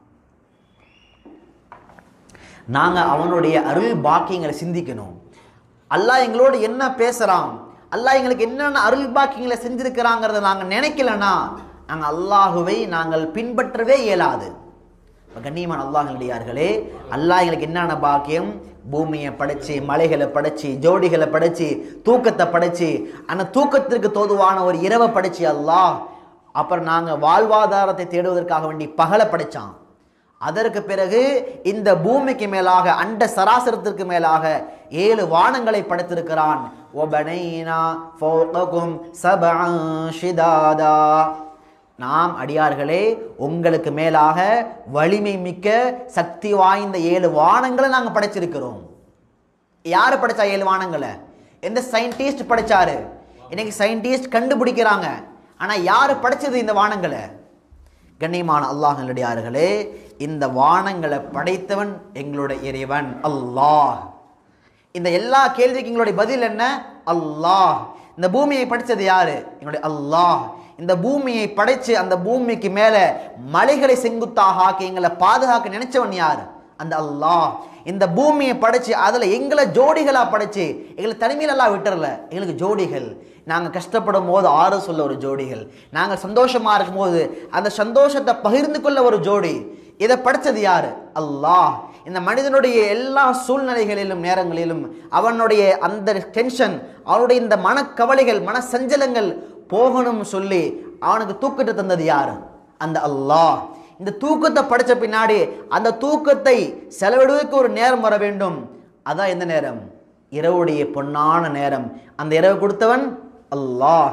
நாங்க அவனுடைய அருள் பாக்கியங்களை சிந்திக்கணும் அல்லாஹ் எங்களோடு என்ன பேசுறான் அல்லாஹ் எங்களுக்கு என்னென்ன அருள் பாக்கியங்களை செஞ்சிருக்கிறாங்கிறத நாங்க நினைக்கலனா நாங்க அல்லாஹுவை நாங்கள் பின்பற்றவே இயலாது இப்ப கண்ணியமான அல்லாஹ் அல்லாஹ் எங்களுக்கு என்னென்ன பாக்கியம் பூமியை படைச்சு மலைகளை படைச்சு ஜோடிகளை படைச்சு தூக்கத்தை படைச்சு அந்த தூக்கத்திற்கு தோதுவான ஒரு இரவை படைச்சு அல்லாஹ் அப்புறம் நாங்க வாழ்வாதாரத்தை தேடுவதற்காக வேண்டி பகலை படைச்சான் அதற்கு பிறகு இந்த பூமிக்கு மேலாக அண்ட சராசரத்திற்கு மேலாக ஏழு வானங்களை படைத்திருக்கிறான் ஒபனைனா ஃபௌககும் சபஅன் ஷிதாதா நாம் அடியார்களே உங்களுக்கு மேலாக வலிமை மிக்க சக்தி வாய்ந்த ஏழு வானங்களை நாங்கள் படைச்சிருக்கிறோம் யார் படைச்சா ஏழு வானங்களை எந்த சயின்டிஸ்ட் படைச்சாரு இன்னைக்கு சயின்டிஸ்ட் கண்டுபிடிக்கிறாங்க ஆனா யார் படைச்சது இந்த வானங்களை கண்ணியமான அல்லாஹ் நல்லடியார்களே இந்த வானங்களை படைத்தவன் எங்களுடைய இறைவன் அல்லாஹ் இந்த எல்லா கேள்விக்கு எங்களுடைய பதில் என்ன அல்லாஹ் இந்த பூமியை படைச்சது யாரு எங்களுடைய அல்லாஹ் இந்த பூமியை படைச்சு அந்த பூமிக்கு மேல மலைகளை செங்குத்தாக ஆக்கி எங்களை பாதுகாக்க நினைச்சவன் யார் அந்த அல்லாஹ் இந்த பூமியை படைச்சு அதுல எங்களை ஜோடிகளா படைச்சு எங்களை தனிமையில எல்லாம் விட்டுறல எங்களுக்கு ஜோடிகள் நாங்க கஷ்டப்படும் போது ஆறு சொல்ல ஒரு ஜோடிகள் நாங்க சந்தோஷமா இருக்கும்போது அந்த சந்தோஷத்தை பகிர்ந்து கொள்ள ஒரு ஜோடி இதை படைச்சது யாரு அல்லாஹ் இந்த மனிதனுடைய எல்லா சூழ்நிலைகளிலும் நேரங்களிலும் அவனுடைய அந்த டென்ஷன் அவனுடைய இந்த மனக்கவலைகள் மன சஞ்சலங்கள் போகணும்னு சொல்லி அவனுக்கு தூக்கத்தை தந்தது யாரு அந்த அல்லாஹ் இந்த தூக்கத்தை படிச்ச பின்னாடி அந்த தூக்கத்தை செலவிடுவதற்கு ஒரு நேரம் வர வேண்டும் அதான் எந்த நேரம் இரவுடைய பொன்னான நேரம் அந்த இரவு கொடுத்தவன் அல்லாஹ்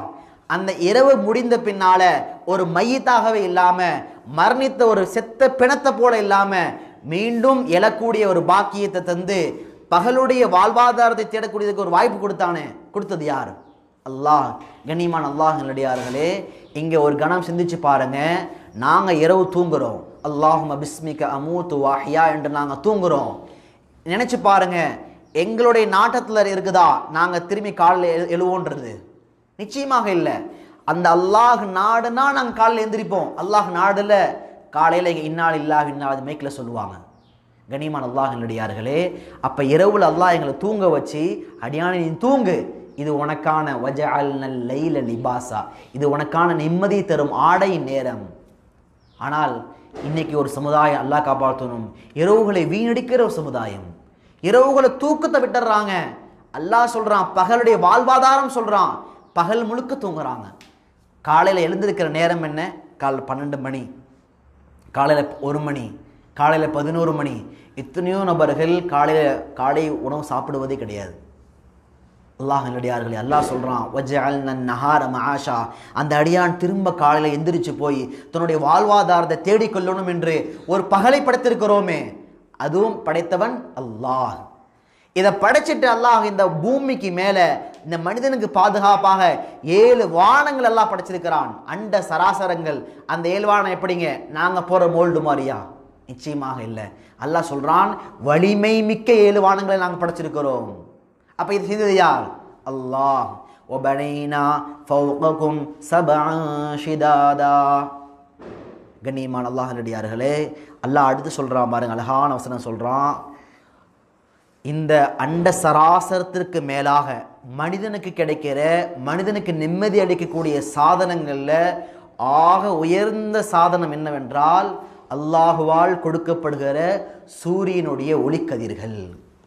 அந்த இரவு முடிந்த பின்னால ஒரு மையத்தாகவே இல்லாம மரணித்த ஒரு செத்த பிணத்தை போல இல்லாம மீண்டும் எழக்கூடிய ஒரு பாக்கியத்தை தந்து பகலுடைய வாழ்வாதாரத்தை தேடக்கூடியதுக்கு ஒரு வாய்ப்பு கொடுத்தானே கொடுத்தது யார் அல்லாஹ் கண்ணியமான அல்லாஹ் நல்லடியார்களே இங்க ஒரு கணம் சிந்திச்சு பாருங்க நாங்க இரவு தூங்குறோம் அல்லாஹும பிஸ்மிக அமூத்து வாஹியா என்று நாங்க தூங்குறோம் நினைச்சு பாருங்க எங்களுடைய நாட்டத்துல இருக்குதா நாங்க திரும்பி காலைல எழு எழுவோன்றது நிச்சயமாக இல்லை அந்த அல்லாஹ் நாடுனா நாங்க காலைல எந்திரிப்போம் அல்லாஹ் நாடுல காலையில இங்க இன்னால் இல்லாஹ் இன்னால் மைக்கில் சொல்லுவாங்க கனிமான் அல்லாஹ் நடிகார்களே அப்ப இரவுல அல்லாஹ் எங்களை தூங்க வச்சு அடியானை நீ தூங்கு இது உனக்கான வஜஅல்னல் லைல லிபாசா இது உனக்கான நிம்மதி தரும் ஆடை நேரம் ஆனால் இன்னைக்கு ஒரு சமுதாயம் அல்லாஹ் காப்பாற்றணும் இரவுகளை வீணடிக்கிற ஒரு சமுதாயம் இரவுகளை தூக்கத்தை விட்டுறாங்க அல்லாஹ் சொல்றான் பகலுடைய வாழ்வாதாரம் சொல்றான் பகல் முழுக்க தூங்குறாங்க காலையில் எழுந்திருக்கிற நேரம் என்ன காலை பன்னெண்டு மணி காலையில் ஒரு மணி காலையில் பதினோரு மணி எத்தனையோ நபர்கள் காலையில் காலை உணவு சாப்பிடுவதே கிடையாது அல்லாஹ் நல்லடியார்களே அல்லாஹ் சொல்கிறான் வஜ்அல்ன நஹார மஆஷா அந்த அடியான் திரும்ப காலையில் எந்திரிச்சு போய் தன்னுடைய வாழ்வாதாரத்தை தேடிக்கொள்ளணும் என்று ஒரு பகலை படைத்திருக்கிறோமே அதுவும் படைத்தவன் அல்லாஹ் இதை படைச்சிட்டு அல்லாஹ் இந்த பூமிக்கு மேலே இந்த மனிதனுக்கு பாதுகாப்பாக ஏழு வானங்கள் எல்லாம் படைச்சிருக்கிறான் அண்ட சராசரங்கள் அந்த ஏழு வானம் எப்படிங்க நாங்கள் போகிற மோல்டு மாதிரியா நிச்சயமாக இல்லை அல்லாஹ் சொல்கிறான் வலிமை மிக்க ஏழு வானங்களை நாங்கள் படைச்சிருக்கிறோம் அப்ப இது செய்தது யார் அல்லாஹ் وبنينا فوقكم سبعا شدادا கண்ணியமான அல்லாஹ் நடிகார்களே அல்லாஹ் அடுத்து சொல்றான் பாருங்க அழகான வசனம் சொல்றான் இந்த அண்ட சராசரத்திற்கு மேலாக மனிதனுக்கு கிடைக்கிற மனிதனுக்கு நிம்மதி அளிக்கக்கூடிய சாதனங்கள்ல ஆக உயர்ந்த சாதனம் என்னவென்றால் அல்லாஹுவால் கொடுக்கப்படுகிற சூரியனுடைய ஒளிக்கதிர்கள்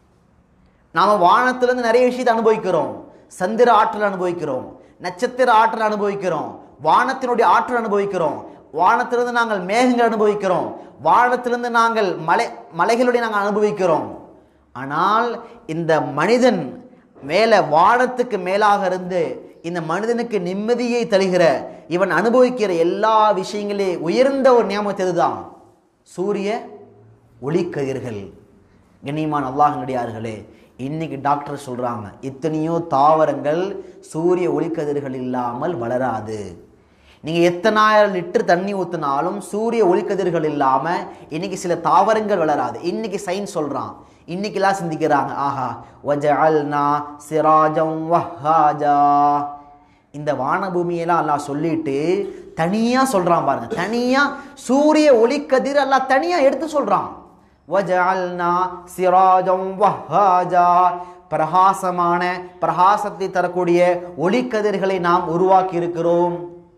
நாம வானத்திலிருந்து நிறைய விஷயத்தை அனுபவிக்கிறோம் சந்திர ஆற்றல் அனுபவிக்கிறோம் நட்சத்திர ஆற்றல் அனுபவிக்கிறோம் வானத்தினுடைய ஆற்றல் அனுபவிக்கிறோம் வானத்திலிருந்து நாங்கள் மேகங்கள் அனுபவிக்கிறோம் வானத்திலிருந்து நாங்கள் மலை மலைகளுடைய நாங்கள் அனுபவிக்கிறோம் ஆனால் இந்த மனிதன் மேலே வானத்துக்கு மேலாக இருந்து இந்த மனிதனுக்கு நிம்மதியை தருகிற இவன் அனுபவிக்கிற எல்லா விஷயங்களே உயர்ந்த ஒரு நியமத்து இதுதான் சூரிய ஒளிக்கதிர்கள் கண்ணியமான அல்லாஹனுடையார்களே இன்னைக்கு டாக்டர் சொல்றாங்க எத்தனையோ தாவரங்கள் சூரிய ஒளிக்கதிர்கள் இல்லாமல் வளராது நீங்க எத்தனாயிரம் லிட்டர் தண்ணி ஊத்தினாலும் சூரிய ஒளிக்கதிர்கள் இல்லாம இன்னைக்கு சில தாவரங்கள் வளராது இன்னைக்கு சயின்ஸ் சொல்றான் இன்னைக்கெல்லாம் சிந்திக்கிறாங்க ஆஹா வஜஅல்னா சிராஜம் வஹாஜா இந்த வானபூமியெல்லாம் அல்லாஹ் சொல்லிட்டு தனியா சொல்றான் பாருங்க தனியா சூரிய ஒளிக்கதிர் அல்லாஹ் தனியா எடுத்து சொல்றான் வஜஅல்னா சிராஜம் வஹாஜா பிரகாசமான பிரகாசத்தை தரக்கூடிய ஒளிக்கதிர்களை நாம் உருவாக்கி இருக்கிறோம்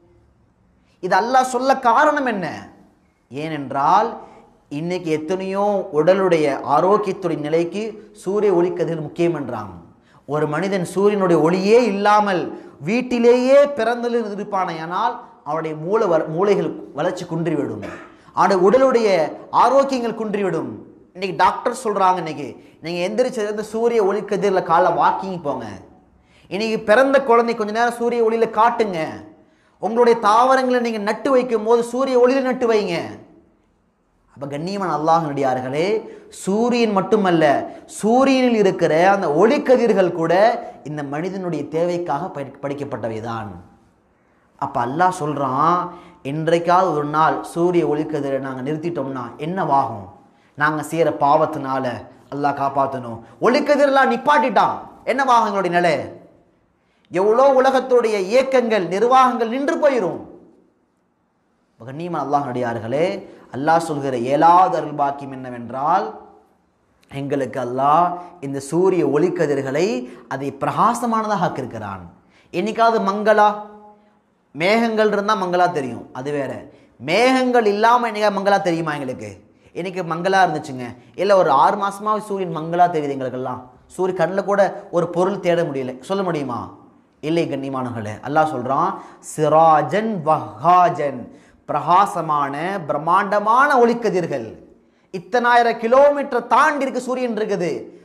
இது அல்லாஹ் சொல்ல காரணம் என்ன ஏனென்றால் இன்னைக்கு எத்தனையோ உடலுடைய ஆரோக்கியத்துடைய நிலைக்கு சூரிய ஒளிக்கதிர்கள் முக்கியம் என்றாங்க ஒரு மனிதன் சூரியனுடைய ஒளியே இல்லாமல் வீட்டிலேயே பிறந்து இருப்பானையானால் அவனுடைய மூளை வ மூளைகள் வளர்ச்சி குன்றிவிடும் அவனுடைய உடலுடைய ஆரோக்கியங்கள் குன்றிவிடும் இன்னைக்கு டாக்டர் சொல்றாங்க இன்னைக்கு நீங்க எந்திரிச்சிருந்து சூரிய ஒளிக்கதிரில் காலை வாக்கிங் போங்க இன்னைக்கு பிறந்த குழந்தை கொஞ்ச நேரம் சூரிய ஒளியில காட்டுங்க உங்களுடைய தாவரங்களை நீங்க நட்டு வைக்கும் போது சூரிய ஒளியில நட்டு வைங்க அப்ப கண்ணியமான அல்லாஹ் நடிகார்களே சூரியன் மட்டுமல்ல சூரியனில் இருக்கிற அந்த ஒளிக்கதிர்கள் கூட இந்த மனிதனுடைய தேவைக்காக படி- படைக்கப்பட்டவைதான் அப்ப அல்லாஹ் சொல்றான் இன்றைக்காவது ஒரு நாள் சூரிய ஒளிக்கதிரை நாங்கள் நிறுத்திட்டோம்னா என்னவாகும் நாங்கள் செய்கிற பாவத்தினால அல்லாஹ் காப்பாற்றணும் ஒளிக்கதிரெல்லாம் நிப்பாட்டிட்டான் என்னவாகும் எங்களுடைய நிலை எவ்வளோ உலகத்துடைய இயக்கங்கள் நிர்வாகங்கள் நின்று போயிடும் கண்ணியமான அல்லாஹ் நடிகார்களே அல்லாஹ் சொல்கிற ஏழாவது அருள் பாக்கியம் என்னவென்றால் எங்களுக்கு அல்லாஹ் இந்த சூரிய ஒளிக்கதிர்களை அதை பிரகாசமானதாக ஆக்கியிருக்கிறான் என்னைக்காவது மங்களா மேகங்கள் இருந்தால் மங்களா தெரியும் அது வேற மேகங்கள் இல்லாமல் என்னைக்கா மங்களா தெரியுமா எங்களுக்கு இன்னைக்கு மங்களா இருந்துச்சுங்க இல்லை ஒரு ஆறு மாசமாவே சூரியன் மங்களா தெரியுது எங்களுக்கெல்லாம் சூரிய கண்ணில் கூட ஒரு பொருள் தேட முடியல சொல்ல முடியுமா இல்லை கண்ணியமானவர்களே அல்லாஹ் சொல்றான் சிராஜன் வஹாஜன் பிரகாசமான பிரம்மாண்டமான ஒளிக்கதிர்கள் இத்தனாயிரம் கிலோமீட்டர் தாண்டி இருக்கு சூரியன் இருக்குது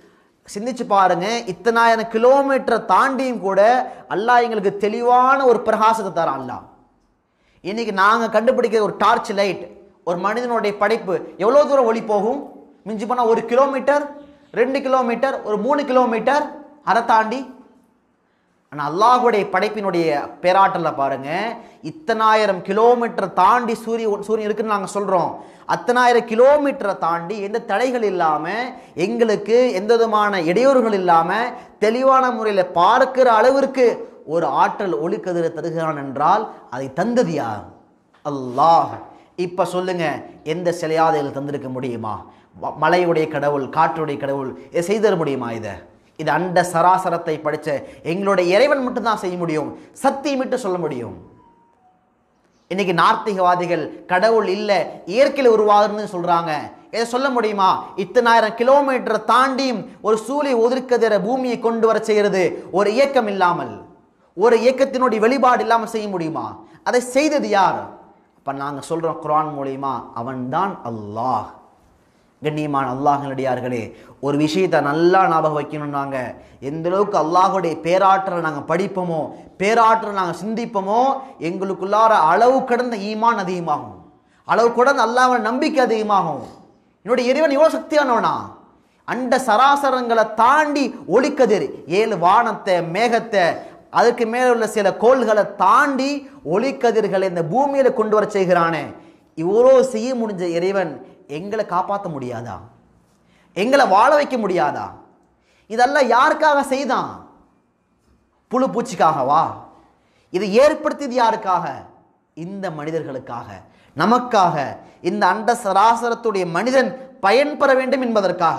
சிந்திச்சு பாருங்க இத்தனாயிரம் கிலோமீட்டரை தாண்டியும் கூட அல்லாஹ் எங்களுக்கு தெளிவான ஒரு பிரகாசத்தை தரான் அல்லாஹ் இன்னைக்கு நாங்கள் கண்டுபிடிக்கிற ஒரு டார்ச் லைட் ஒரு மனிதனுடைய படைப்பு எவ்வளோ தூரம் ஒளி போகும் மிஞ்சி போனால் ஒரு கிலோமீட்டர் ரெண்டு கிலோமீட்டர் ஒரு மூணு கிலோமீட்டர் அதை தாண்டி ஆனால் அல்லாஹுடைய படைப்பினுடைய பேராற்றல பாருங்க இத்தனாயிரம் கிலோமீட்டர் தாண்டி சூரிய சூரியன் இருக்குன்னு நாங்கள் சொல்கிறோம் அத்தனாயிரம் கிலோமீட்டரை தாண்டி எந்த தடைகள் இல்லாமல் எங்களுக்கு எந்த விதமான இடையூறுகள் இல்லாமல் தெளிவான முறையில் பார்க்கிற அளவிற்கு ஒரு ஆற்றல் ஒளிக்கதிரை தருகிறான் என்றால் அதை தந்தது யார் அல்லாஹ் இப்போ சொல்லுங்க எந்த சிலையாவது இதில் தந்திருக்க முடியுமா ம- மலையுடைய கடவுள் காற்றுடைய கடவுள் இதை செய்து தர முடியுமா இதை இது அண்ட சராசரத்தை படித்த எங்களுடைய இறைவன் மட்டும்தான் செய்ய முடியும் சத்தியமிட்டு சொல்ல முடியும் இன்னைக்கு நார்த்திகவாதிகள் கடவுள் இல்லை இயற்கையில் உருவாகுதுன்னு சொல்றாங்க இதை சொல்ல முடியுமா இத்தனாயிரம் கிலோமீட்டரை தாண்டியும் ஒரு சூரிய ஒதுக்கதிர பூமியை கொண்டு வர செய்கிறது ஒரு இயக்கம் இல்லாமல் ஒரு இயக்கத்தினுடைய வெளிப்பாடு இல்லாமல் செய்ய முடியுமா அதை செய்தது யார் அப்ப நாங்க சொல்றோம் குர்ஆன் மூலியமா அவன்தான் அல்லாஹ் கண்ணியமான அல்லாஹனடியார்களே ஒரு விஷயத்தை நல்லா ஞாபகம் வைக்கணும்னாங்க எந்த அளவுக்கு அல்லாஹுடைய பேராற்றலை நாங்கள் படிப்போமோ பேராற்றலை நாங்கள் சிந்திப்போமோ எங்களுக்குள்ளார அளவு கடந்த ஈமான் அதிகமாகும் அளவு கடந்த அல்லாஹ்வை நம்பிக்கை அதிகமாகும் என்னுடைய இறைவன் இவ்வளோ சக்தியானவனா அண்ட சராசரங்களை தாண்டி ஒளிக்கதிர் ஏழு வானத்தை மேகத்தை அதுக்கு மேல உள்ள சில கோள்களை தாண்டி ஒளிக்கதிர்களை இந்த பூமியில கொண்டு வர செய்கிறானே இவ்வளோ செய்ய முடிஞ்ச இறைவன் எங்களை காப்பாற்ற முடியாதா எங்களை வாழ வைக்க முடியாதா இதெல்லாம் யாருக்காக செய்தான் புழு பூச்சிக்காகவா இதை ஏற்படுத்தியது யாருக்காக இந்த மனிதர்களுக்காக நமக்காக இந்த அண்ட சராசரத்துடைய மனிதன் பயன்பெற வேண்டும் என்பதற்காக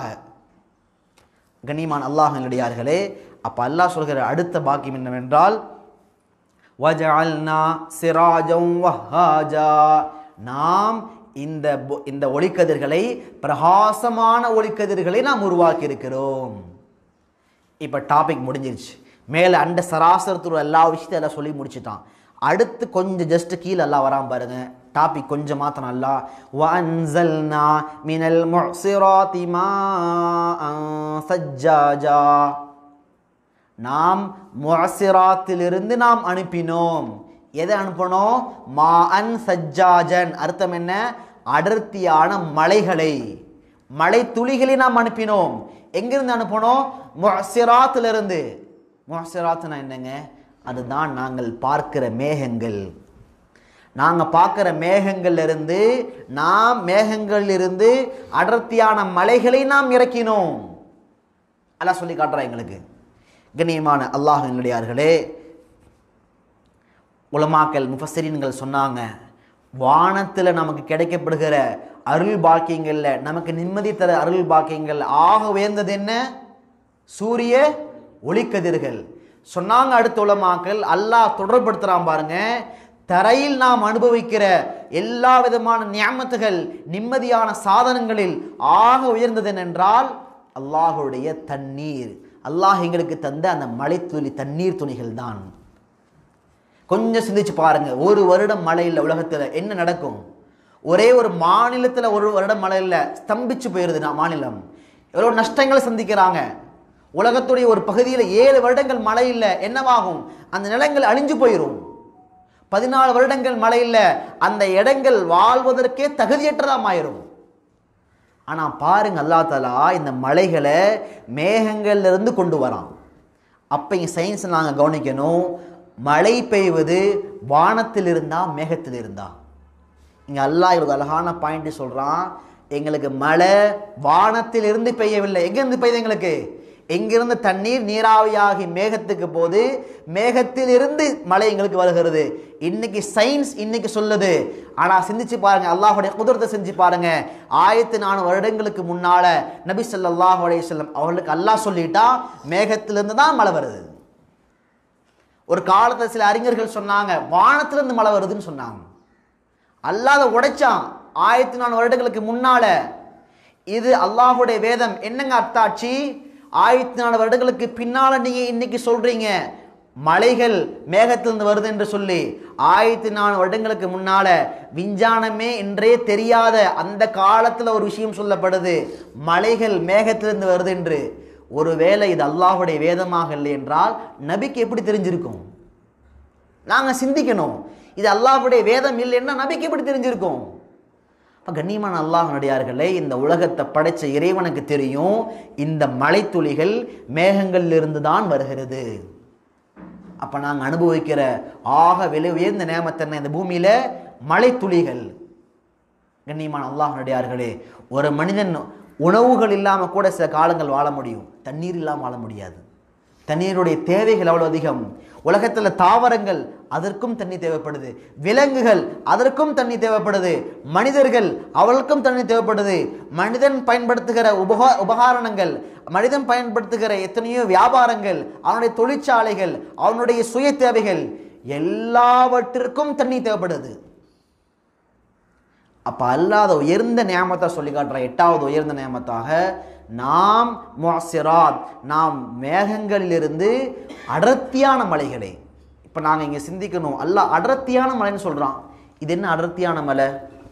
கண்ணியமான் அல்லாஹ் நல்லடியார்களே அப்ப அல்லாஹ் சொல்கிற அடுத்த பாக்கியம் என்னவென்றால் வஜஅல்னா சிராஜம் வஹாஜா நாம் இந்த பொ- இந்த ஒளிக்கதிர்களை பிரகாசமான ஒளிக்கதிர்களை நாம் உருவாக்கி இருக்கிறோம் இப்போ டாபிக் முடிஞ்சிருச்சு மேலே அண்ட சராசரத்தோட எல்லா விஷயத்தையும் எல்லாம் சொல்லி முடிச்சிட்டான் அடுத்து கொஞ்சம் ஜஸ்ட் கீழே எல்லாம் வராம பாருங்க டாபிக் கொஞ்சம் மாத்தணும் அல்லா வன்சல்னா மினல் முசிராத்தி சஜ்ஜாஜா நாம் முஅசிராத்திலிருந்து நாம் அனுப்பினோம் எதை அனுப்பணும் மா அன் சஜ்ஜாஜன் அர்த்தம் என்ன அடர்த்தியான மலைகளை மலை துளிகளை நாம் அனுப்பினோம் எங்கிருந்து அனுப்பணும் முஅசிராத்திலிருந்து முஅசிராத்னா என்னங்க அதுதான் நாங்கள் பார்க்கிற மேகங்கள் நாங்கள் பார்க்குற மேகங்கள்ல இருந்து நாம் மேகங்கள்ல இருந்து அடர்த்தியான மலைகளை நாம் இறக்கினோம் அல்லாஹ் சொல்லி காட்டுறா எங்களுக்கு கண்ணியமான அல்லாஹினுடையார்களே உலமாக்கல் முஃபஸ்ஸரீன்கள் சொன்னாங்க வானத்தில் நமக்கு கிடைக்கப்படுகிற அருள் பாக்கியங்களில் நமக்கு நிம்மதி தர அருள் பாக்கியங்கள் ஆக உயர்ந்தது என்ன சூரிய ஒளிக்கதிர்கள் சொன்னாங்க அடுத்த உலமாக்கள் அல்லாஹ் தொடர்படுத்துறான் பாருங்க தரையில் நாம் அனுபவிக்கிற எல்லா விதமான நியாமத்துகள் நிம்மதியான சாதனங்களில் ஆக உயர்ந்தது என்னென்றால் அல்லாஹுடைய தண்ணீர் அல்லாஹ் எங்களுக்கு தந்த அந்த மழைத்துளி தண்ணீர் துணிகள் தான் கொஞ்சம் சிந்திச்சு பாருங்க ஒரு வருடம் மழை இல்லை உலகத்தில் என்ன நடக்கும் ஒரே ஒரு மாநிலத்தில் ஒரு வருடம் மழை இல்லை ஸ்தம்பிச்சு போயிருது நான் மாநிலம் எவ்வளோ நஷ்டங்களை சந்திக்கிறாங்க உலகத்துடைய ஒரு பகுதியில் ஏழு வருடங்கள் மழை இல்லை என்னவாகும் அந்த நிலங்கள் அழிஞ்சு போயிடும் பதினாலு வருடங்கள் மழை இல்லை அந்த இடங்கள் வாழ்வதற்கே தகுதியற்றதாம் ஆயிரும் ஆனால் பாருங்க அல்லா தாலா இந்த மலைகளை மேகங்கள்ல இருந்து கொண்டு வரான் அப்போ இங்கே சயின்ஸ் நாங்கள் கவனிக்கணும் மழை பெய்வது வானத்தில் இருந்தா மேகத்தில் இருந்தா இங்கே அல்லாஹ் இவ்வளவு அழகான பாயிண்ட் சொல்கிறான் எங்களுக்கு மழை வானத்தில் இருந்து பெய்யவில்லை எங்கேருந்து பெய்யுது எங்களுக்கு எங்கிருந்து தண்ணீர் நீராவியாகி மேகத்துக்கு போது மேகத்தில் இருந்து மழை எங்களுக்கு வருகிறது இன்னைக்கு சயின்ஸ் இன்னைக்கு சொல்லுது ஆனா சிந்திச்சு பாருங்க அல்லாஹுடைய குதிரத்தை செஞ்சு பாருங்க ஆயிரத்தி நானூறு வருடங்களுக்கு முன்னால நபி ஸல்லல்லாஹு அலைஹி வஸல்லம் அவர்களுக்கு அல்லாஹ் சொல்லிட்டா மேகத்திலிருந்து தான் மழை வருது ஒரு காலத்துல சில அறிஞர்கள் சொன்னாங்க வானத்திலிருந்து மழை வருதுன்னு சொன்னாங்க அல்லாத உடைச்சான் ஆயிரத்தி நானூறு வருடங்களுக்கு முன்னால இது அல்லாஹுடைய வேதம் என்னங்க அத்தாட்சி ஆயிரத்தி நாலு வருடங்களுக்கு பின்னால நீங்க இன்னைக்கு சொல்றீங்க மலைகள் மேகத்திலிருந்து வருது என்று சொல்லி ஆயிரத்தி நாலு வருடங்களுக்கு முன்னால விஞ்ஞானமே என்றே தெரியாத அந்த காலத்துல ஒரு விஷயம் சொல்லப்படுது மலைகள் மேகத்திலிருந்து வருது என்று ஒருவேளை இது அல்லாஹ்வுடைய வேதமாக இல்லை என்றால் நபிக்கு எப்படி தெரிஞ்சிருக்கும் நாங்க சிந்திக்கணும் இது அல்லாஹ்வுடைய வேதம் இல்லைன்னா நபிக்கு எப்படி தெரிஞ்சிருக்கும் அப்ப கண்ணியமான அல்லாஹ் நடிகார்களே இந்த உலகத்தை படைச்ச இறைவனுக்கு தெரியும் இந்த மலைத்துளிகள் மேகங்களிலிருந்து தான் வருகிறது அப்ப நாங்க அனுபவிக்கிற ஆக விலை உயர்ந்த நேமத்தன்னை இந்த பூமியில மலைத்துளிகள் கண்ணியமான அல்லாஹ் நடிகார்களே ஒரு மனிதன் உணவுகள் இல்லாம கூட சில காலங்கள் வாழ முடியும் தண்ணீர் இல்லாமல் வாழ முடியாது தண்ணீருடைய தேவைகள் அவ்வளவு அதிகம் உலகத்துல தாவரங்கள் அதற்கும் தண்ணி தேவைப்படுது விலங்குகள் அதற்கும் தண்ணி தேவைப்படுது மனிதர்கள் அவளுக்கும் தண்ணி தேவைப்படுது மனிதன் பயன்படுத்துகிற உபகா உபகாரணங்கள் மனிதன் பயன்படுத்துகிற எத்தனையோ வியாபாரங்கள் அவனுடைய தொழிற்சாலைகள் அவனுடைய சுய தேவைகள் எல்லாவற்றிற்கும் தண்ணி தேவைப்படுது அப்ப அல்லாத உயர்ந்த நியாமத்தை சொல்லி காட்டுற எட்டாவது உயர்ந்த நியாமத்தாக நாம் முஅசிராத் நாம் மேகங்களிலிருந்து அடர்த்தியான மலைகளை இப்ப நாங்க இங்க சிந்திக்கணும் அல்லாஹ் அடர்த்தியான மலைன்னு சொல்றான் இது என்ன அடர்த்தியான மலை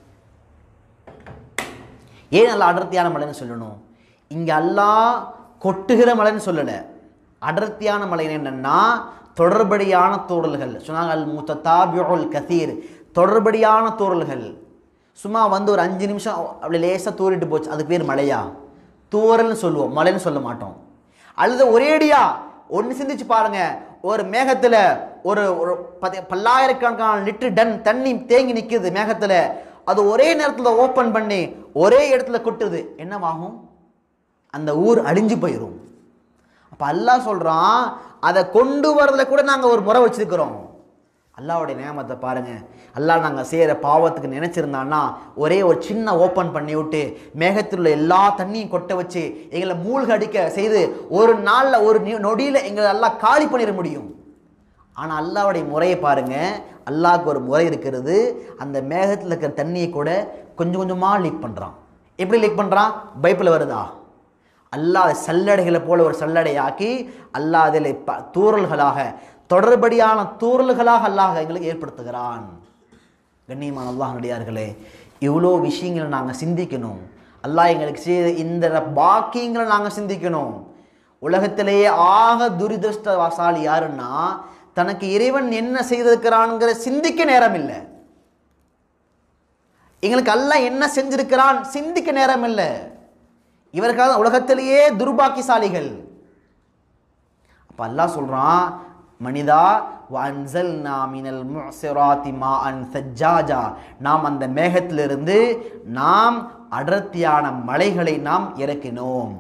ஏன் நல்லா அடர்த்தியான மலைன்னு சொல்லணும் இங்க அல்லாஹ் கொட்டுகிற மலைன்னு சொல்லல அடர்த்தியான மலை என்னன்னா தொடர்படியான தூறல்கள் சொன்னாங்க அல் முத்ததாபியுல் கசீர் தொடர்படியான தூறல்கள் சும்மா வந்து ஒரு அஞ்சு நிமிஷம் அப்படி லேசாக தூரிட்டு போச்சு அதுக்கு பேர் மழையா தூறல்னு சொல்லுவோம் மழைன்னு சொல்ல மாட்டோம் அல்லது ஒரேடியா ஒன்று சிந்திச்சு பாருங்க ஒரு மேகத்துல ஒரு ஒரு பதி- பல்லாயிரக்கணக்கான லிட்டர் டன் தண்ணி தேங்கி நிக்குது மேகத்துல அது ஒரே நேரத்துல ஓபன் பண்ணி ஒரே இடத்துல கொட்டுது என்னவாகும் அந்த ஊர் அழிஞ்சு போயிடும் அப்ப அல்லாஹ் சொல்றான் அதை கொண்டு வரதுல கூட நாங்க ஒரு முறை வச்சிருக்கிறோம் அல்லாஹ்வுடைய நியமத்தை பாருங்க அல்லாஹ் நாங்க செய்யற பாவத்துக்கு நினைச்சிருந்தான்னா ஒரே ஒரு சின்ன ஓப்பன் பண்ணி விட்டு மேகத்தில் உள்ள எல்லா தண்ணியும் கொட்ட வச்சு எங்களை மூழ்க அடிக்க செய்து ஒரு நாள்ல ஒரு நி- நொடியில எங்களை எல்லாம் காலி பண்ணிட முடியும் ஆனா அல்லாஹ்வுடைய முறையை பாருங்க அல்லாஹ்க்கு ஒரு முறை இருக்கிறது அந்த மேகத்தில் இருக்கிற தண்ணியை கூட கொஞ்சம் கொஞ்சமா லீக் பண்றான் எப்படி லீக் பண்றான் பைப்பில் வருதா அல்லாஹ் அதை சல்லடைகளை போல ஒரு சல்லடையாக்கி அல்லாஹ் அதில் ப- தூறல்களாக தொடர்படியான தூறல்களாக அல்லாஹ் எங்களுக்கு ஏற்படுத்துகிறான் கண்ணியமான அல்லாஹ் நடிகார்களே இவ்வளோ விஷயங்களை நாங்கள் சிந்திக்கணும் அல்லாஹ் எங்களுக்கு செய்த இந்த பாக்கியங்களை நாங்கள் சிந்திக்கணும் உலகத்திலேயே ஆக துரிதஷ்டவாசாலி யாருன்னா தனக்கு இறைவன் என்ன செய்திருக்கிறான்ங்கிற சிந்திக்க நேரம் இல்லை எங்களுக்கு அல்லாஹ் என்ன செஞ்சிருக்கிறான் சிந்திக்க நேரம் இல்லை இவர்கள் உலகத்திலேயே துர்பாக்கியசாலிகள் அப்ப அல்லாஹ் சொல்றான் மனிதா வன்சல்னா மினல் முஅசிராத்தி மாஅன் சஜ்ஜாஜா நாம் அந்த மேகத்திலிருந்து நாம் அடர்த்தியான மலைகளை நாம் இறக்கினோம்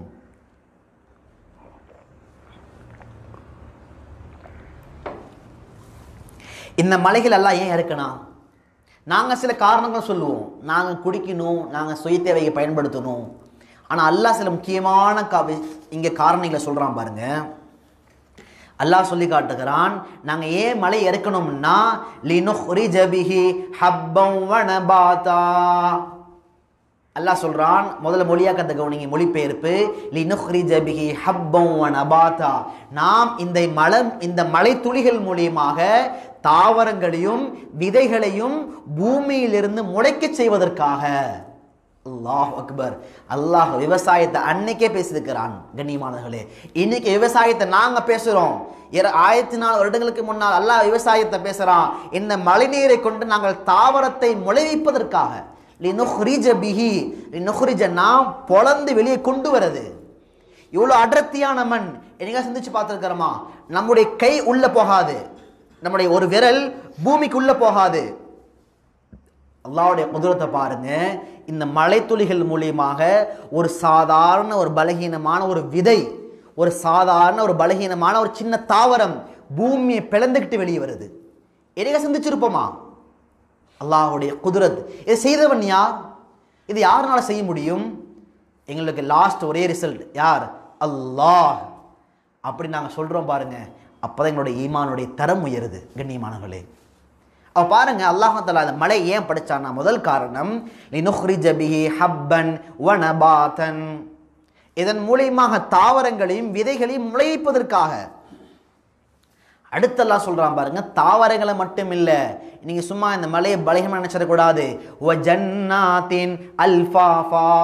இந்த மலைகள் எல்லாம் ஏன் இறக்கணும் நாங்கள் சில காரணங்கள் சொல்லுவோம் நாங்கள் குடிக்கணும் நாங்கள் சுய தேவையை பயன்படுத்தணும் ஆனால் அல்லாஹ் சில முக்கியமான கா இங்கே காரணங்களை சொல்கிறான் பாருங்க அல்லாஹ் சொல்லி காட்டுகிறான் நாங்கள் ஏன் மலை இறக்கணும்னா லினுஹ்ரிஜ பிஹி ஹப்பம் வனபாதா அல்லாஹ் சொல்றான் முதல்ல மொழியாக்கத்தை கவனிங்க மொழிபெயர்ப்பு லினுஹ்ரிஜ பிஹி ஹப்பம் வனபாதா நாம் இந்த மலம் இந்த மலை துளிகள் மூலியமாக தாவரங்களையும் விதைகளையும் பூமியிலிருந்து முளைக்கச் செய்வதற்காக அல்லாஹ் அக்பர் அல்லாஹ் விவசாயத்தை அன்னைக்கே பேசியிருக்கிறான் கண்ணியமானவர்களே இன்னைக்கு விவசாயத்தை நாங்க பேசுறோம் இர- ஆயிரத்தி நாலு வருடங்களுக்கு முன்னால் அல்லாஹ் விவசாயத்தை பேசுறான் இந்த மழைநீரை கொண்டு நாங்கள் தாவரத்தை முளைவிப்பதற்காக லினுஹ்ரிஜ பிஹி லினுஹ்ரிஜ நாம் பொளந்து வெளியே கொண்டு வரது இவ்வளோ அடர்த்தியான மண் என்னைக்கா சிந்திச்சு பார்த்துருக்கிறோமா நம்முடைய கை உள்ள போகாது நம்முடைய ஒரு விரல் பூமிக்குள்ள போகாது அல்லாஹ்வுடைய குதிரத்தை பாருங்க இந்த மலைத்துளிகள் மூலியமாக ஒரு சாதாரண ஒரு பலகீனமான ஒரு விதை ஒரு சாதாரண ஒரு பலகீனமான ஒரு சின்ன தாவரம் பூமியை பிளந்துக்கிட்டு வெளியே வருது எதையா சிந்திச்சிருப்போமா அல்லாஹ்வுடைய குதிரத் இதை செய்தவன் யார் இது யாருனால செய்ய முடியும் எங்களுக்கு லாஸ்ட் ஒரே ரிசல்ட் யார் அல்லாஹ் அப்படி நாங்கள் சொல்கிறோம் பாருங்க அப்பதான் எங்களுடைய ஈமானுடைய தரம் உயருது கண்ணியமானவர்களே அப்ப பாருங்க அல்லாஹ் தஆலா அந்த மலை ஏன் படிச்சான்னா முதல் காரணம் லினுஹ்ரிஜ பிஹி ஹப்பன் வ நபாதன் இதன் மூலியமாக தாவரங்களையும் விதைகளையும் முளைப்பதற்காக அடுத்து அல்லாஹ் சொல்றான் பாருங்க தாவரங்களை மட்டும் இல்ல நீங்க சும்மா இந்த மலையை பலகமா நினைச்சிடக்கூடாது வ ஜன்னாத்தின் அல்ஃபாஃபா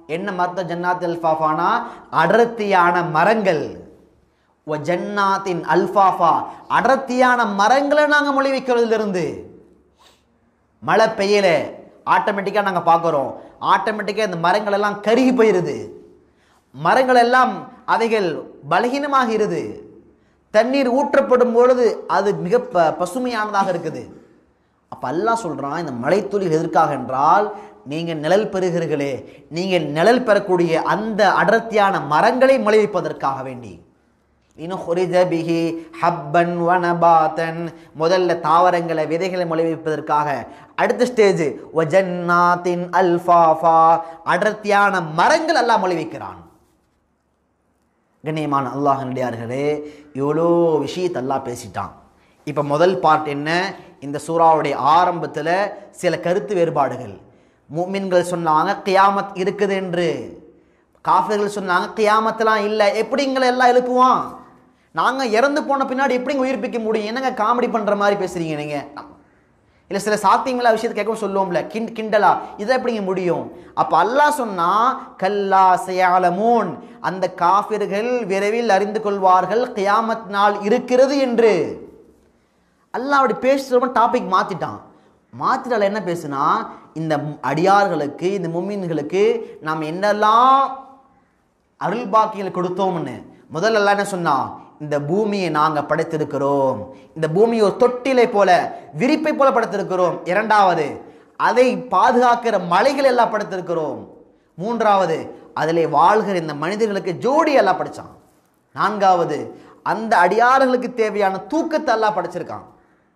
என்ன மரத்த ஜன்னாத் அல்ஃபாஃபானா அடர்த்தியான மரங்கள் ஒ ஜன்னாத்தின் அல்ஃபாஃபா அடர்த்தியான மரங்களை நாங்கள் மொழி வைக்கிறதுலேருந்து மழை பெய்யல ஆட்டோமேட்டிக்காக நாங்கள் பார்க்குறோம் ஆட்டோமேட்டிக்காக இந்த மரங்கள் எல்லாம் கருகி போயிருது மரங்கள் எல்லாம் அவைகள் பலகீனமாகிறது தண்ணீர் ஊற்றப்படும் பொழுது அது மிக ப பசுமையானதாக இருக்குது அப்போ அல்லாஹ் சொல்கிறான் இந்த மழைத்துளிகள் எதற்காக என்றால் நீங்கள் நிழல் பெறுகிறீர்களே நீங்கள் நிழல் பெறக்கூடிய அந்த அடர்த்தியான மரங்களை மொழிவிப்பதற்காக வேண்டி இனுஹுரிஜ பிஹி ஹப்பன் வனபாத்தன் முதல்ல தாவரங்களை விதைகளை முளைவிப்பதற்காக அடுத்த ஸ்டேஜ் ஒஜன்னாத்தின் அல்ஃபாஃபா அடர்த்தியான மரங்கள் எல்லாம் மொழிவிக்கிறான் கண்ணியமான அல்லாஹ் நடிகார்களே எவ்வளோ விஷயத்தை அல்லாஹ் பேசிட்டான் இப்போ முதல் பார்ட் என்ன இந்த சூறாவுடைய ஆரம்பத்தில் சில கருத்து வேறுபாடுகள் மூமின்கள் சொன்னாங்க கியாமத் இருக்குது என்று காஃபிர்கள் சொன்னாங்க கியாமத்தெல்லாம் இல்லை எப்படிங்களை எல்லாம் எழுப்புவான் நாங்கள் இறந்து போன பின்னாடி எப்படிங்க உயிர்ப்பிக்க முடியும் என்னங்க காமெடி பண்ணுற மாதிரி பேசுகிறீங்க நீங்கள் இல்லை சில சாத்தியங்களா விஷயத்தை கேட்கவும் சொல்லுவோம்ல கிண் கிண்டலா இதை எப்படிங்க முடியும் அப்போ அல்லாஹ் சொன்னா கல்லா சயாலமூன் அந்த காஃபிர்கள் விரைவில் அறிந்து கொள்வார்கள் கியாமத் நாள் இருக்கிறது என்று அல்லாஹ் அப்படி பேசுகிறவன் டாபிக் மாற்றிட்டான் மாற்றிட்டால் என்ன பேசுனா இந்த அடியார்களுக்கு இந்த மும்மின்களுக்கு நாம் என்னெல்லாம் அருள் பாக்கியங்களை கொடுத்தோம்னு முதல்ல எல்லாம் என்ன சொன்னா இந்த பூமியை நாங்கள் படைத்திருக்கிறோம் இந்த பூமியை ஒரு தொட்டிலை போல விரிப்பை போல படைத்திருக்கிறோம் இரண்டாவது அதை பாதுகாக்கிற மலைகள் எல்லாம் படைத்திருக்கிறோம் மூன்றாவது அதிலே வாழ்கிற இந்த மனிதர்களுக்கு ஜோடி எல்லாம் படைச்சான் நான்காவது அந்த அடியார்களுக்கு தேவையான தூக்கத்தை எல்லாம் படைச்சிருக்கான்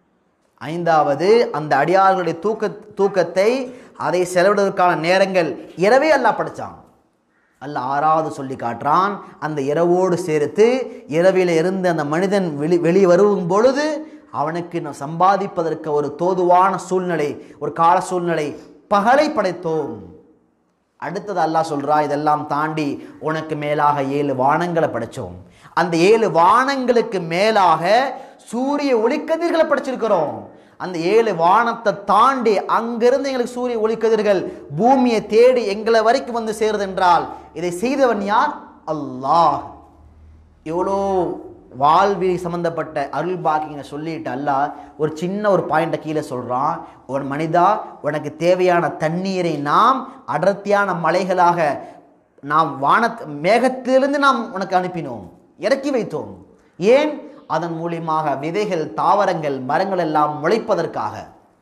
ஐந்தாவது அந்த அடியார்களுடைய தூக்க தூக்கத்தை அதை செலவிடுவதற்கான நேரங்கள் இரவே அல்லாஹ் படைச்சான் அல்ல ஆறாவது சொல்லி காட்டுறான் அந்த இரவோடு சேர்த்து இரவில் இருந்து அந்த மனிதன் வெளி வெளியே வரும் பொழுது அவனுக்கு நாம் சம்பாதிப்பதற்கு ஒரு தோதுவான சூழ்நிலை ஒரு கால சூழ்நிலை பகலை படைத்தோம் அடுத்தது அல்லாஹ் சொல்றா இதெல்லாம் தாண்டி உனக்கு மேலாக ஏழு வானங்களை படைச்சோம் அந்த ஏழு வானங்களுக்கு மேலாக சூரிய ஒளிக்கதிர்களை படைச்சிருக்கிறோம் அந்த ஏழு வானத்தை தாண்டி அங்கிருந்து எங்களுக்கு சூரிய ஒளிக்கதிர்கள் பூமியை தேடி எங்களை வரைக்கும் வந்து சேருது என்றால் இதை செய்தவன் யார் அல்லாஹ் எவ்வளோ வாழ்வி சம்பந்தப்பட்ட அருள் பாக்கியங்க சொல்லிட்டு அல்லாஹ் ஒரு சின்ன ஒரு பாயிண்ட்டை கீழே சொல்கிறான் ஒரு மனிதா உனக்கு தேவையான தண்ணீரை நாம் அடர்த்தியான மலைகளாக நாம் வானத் மேகத்திலிருந்து நாம் உனக்கு அனுப்பினோம் இறக்கி வைத்தோம் ஏன் அதன் மூலியமாக விதைகள் தாவரங்கள் மரங்கள் எல்லாம் முளைப்பதற்காக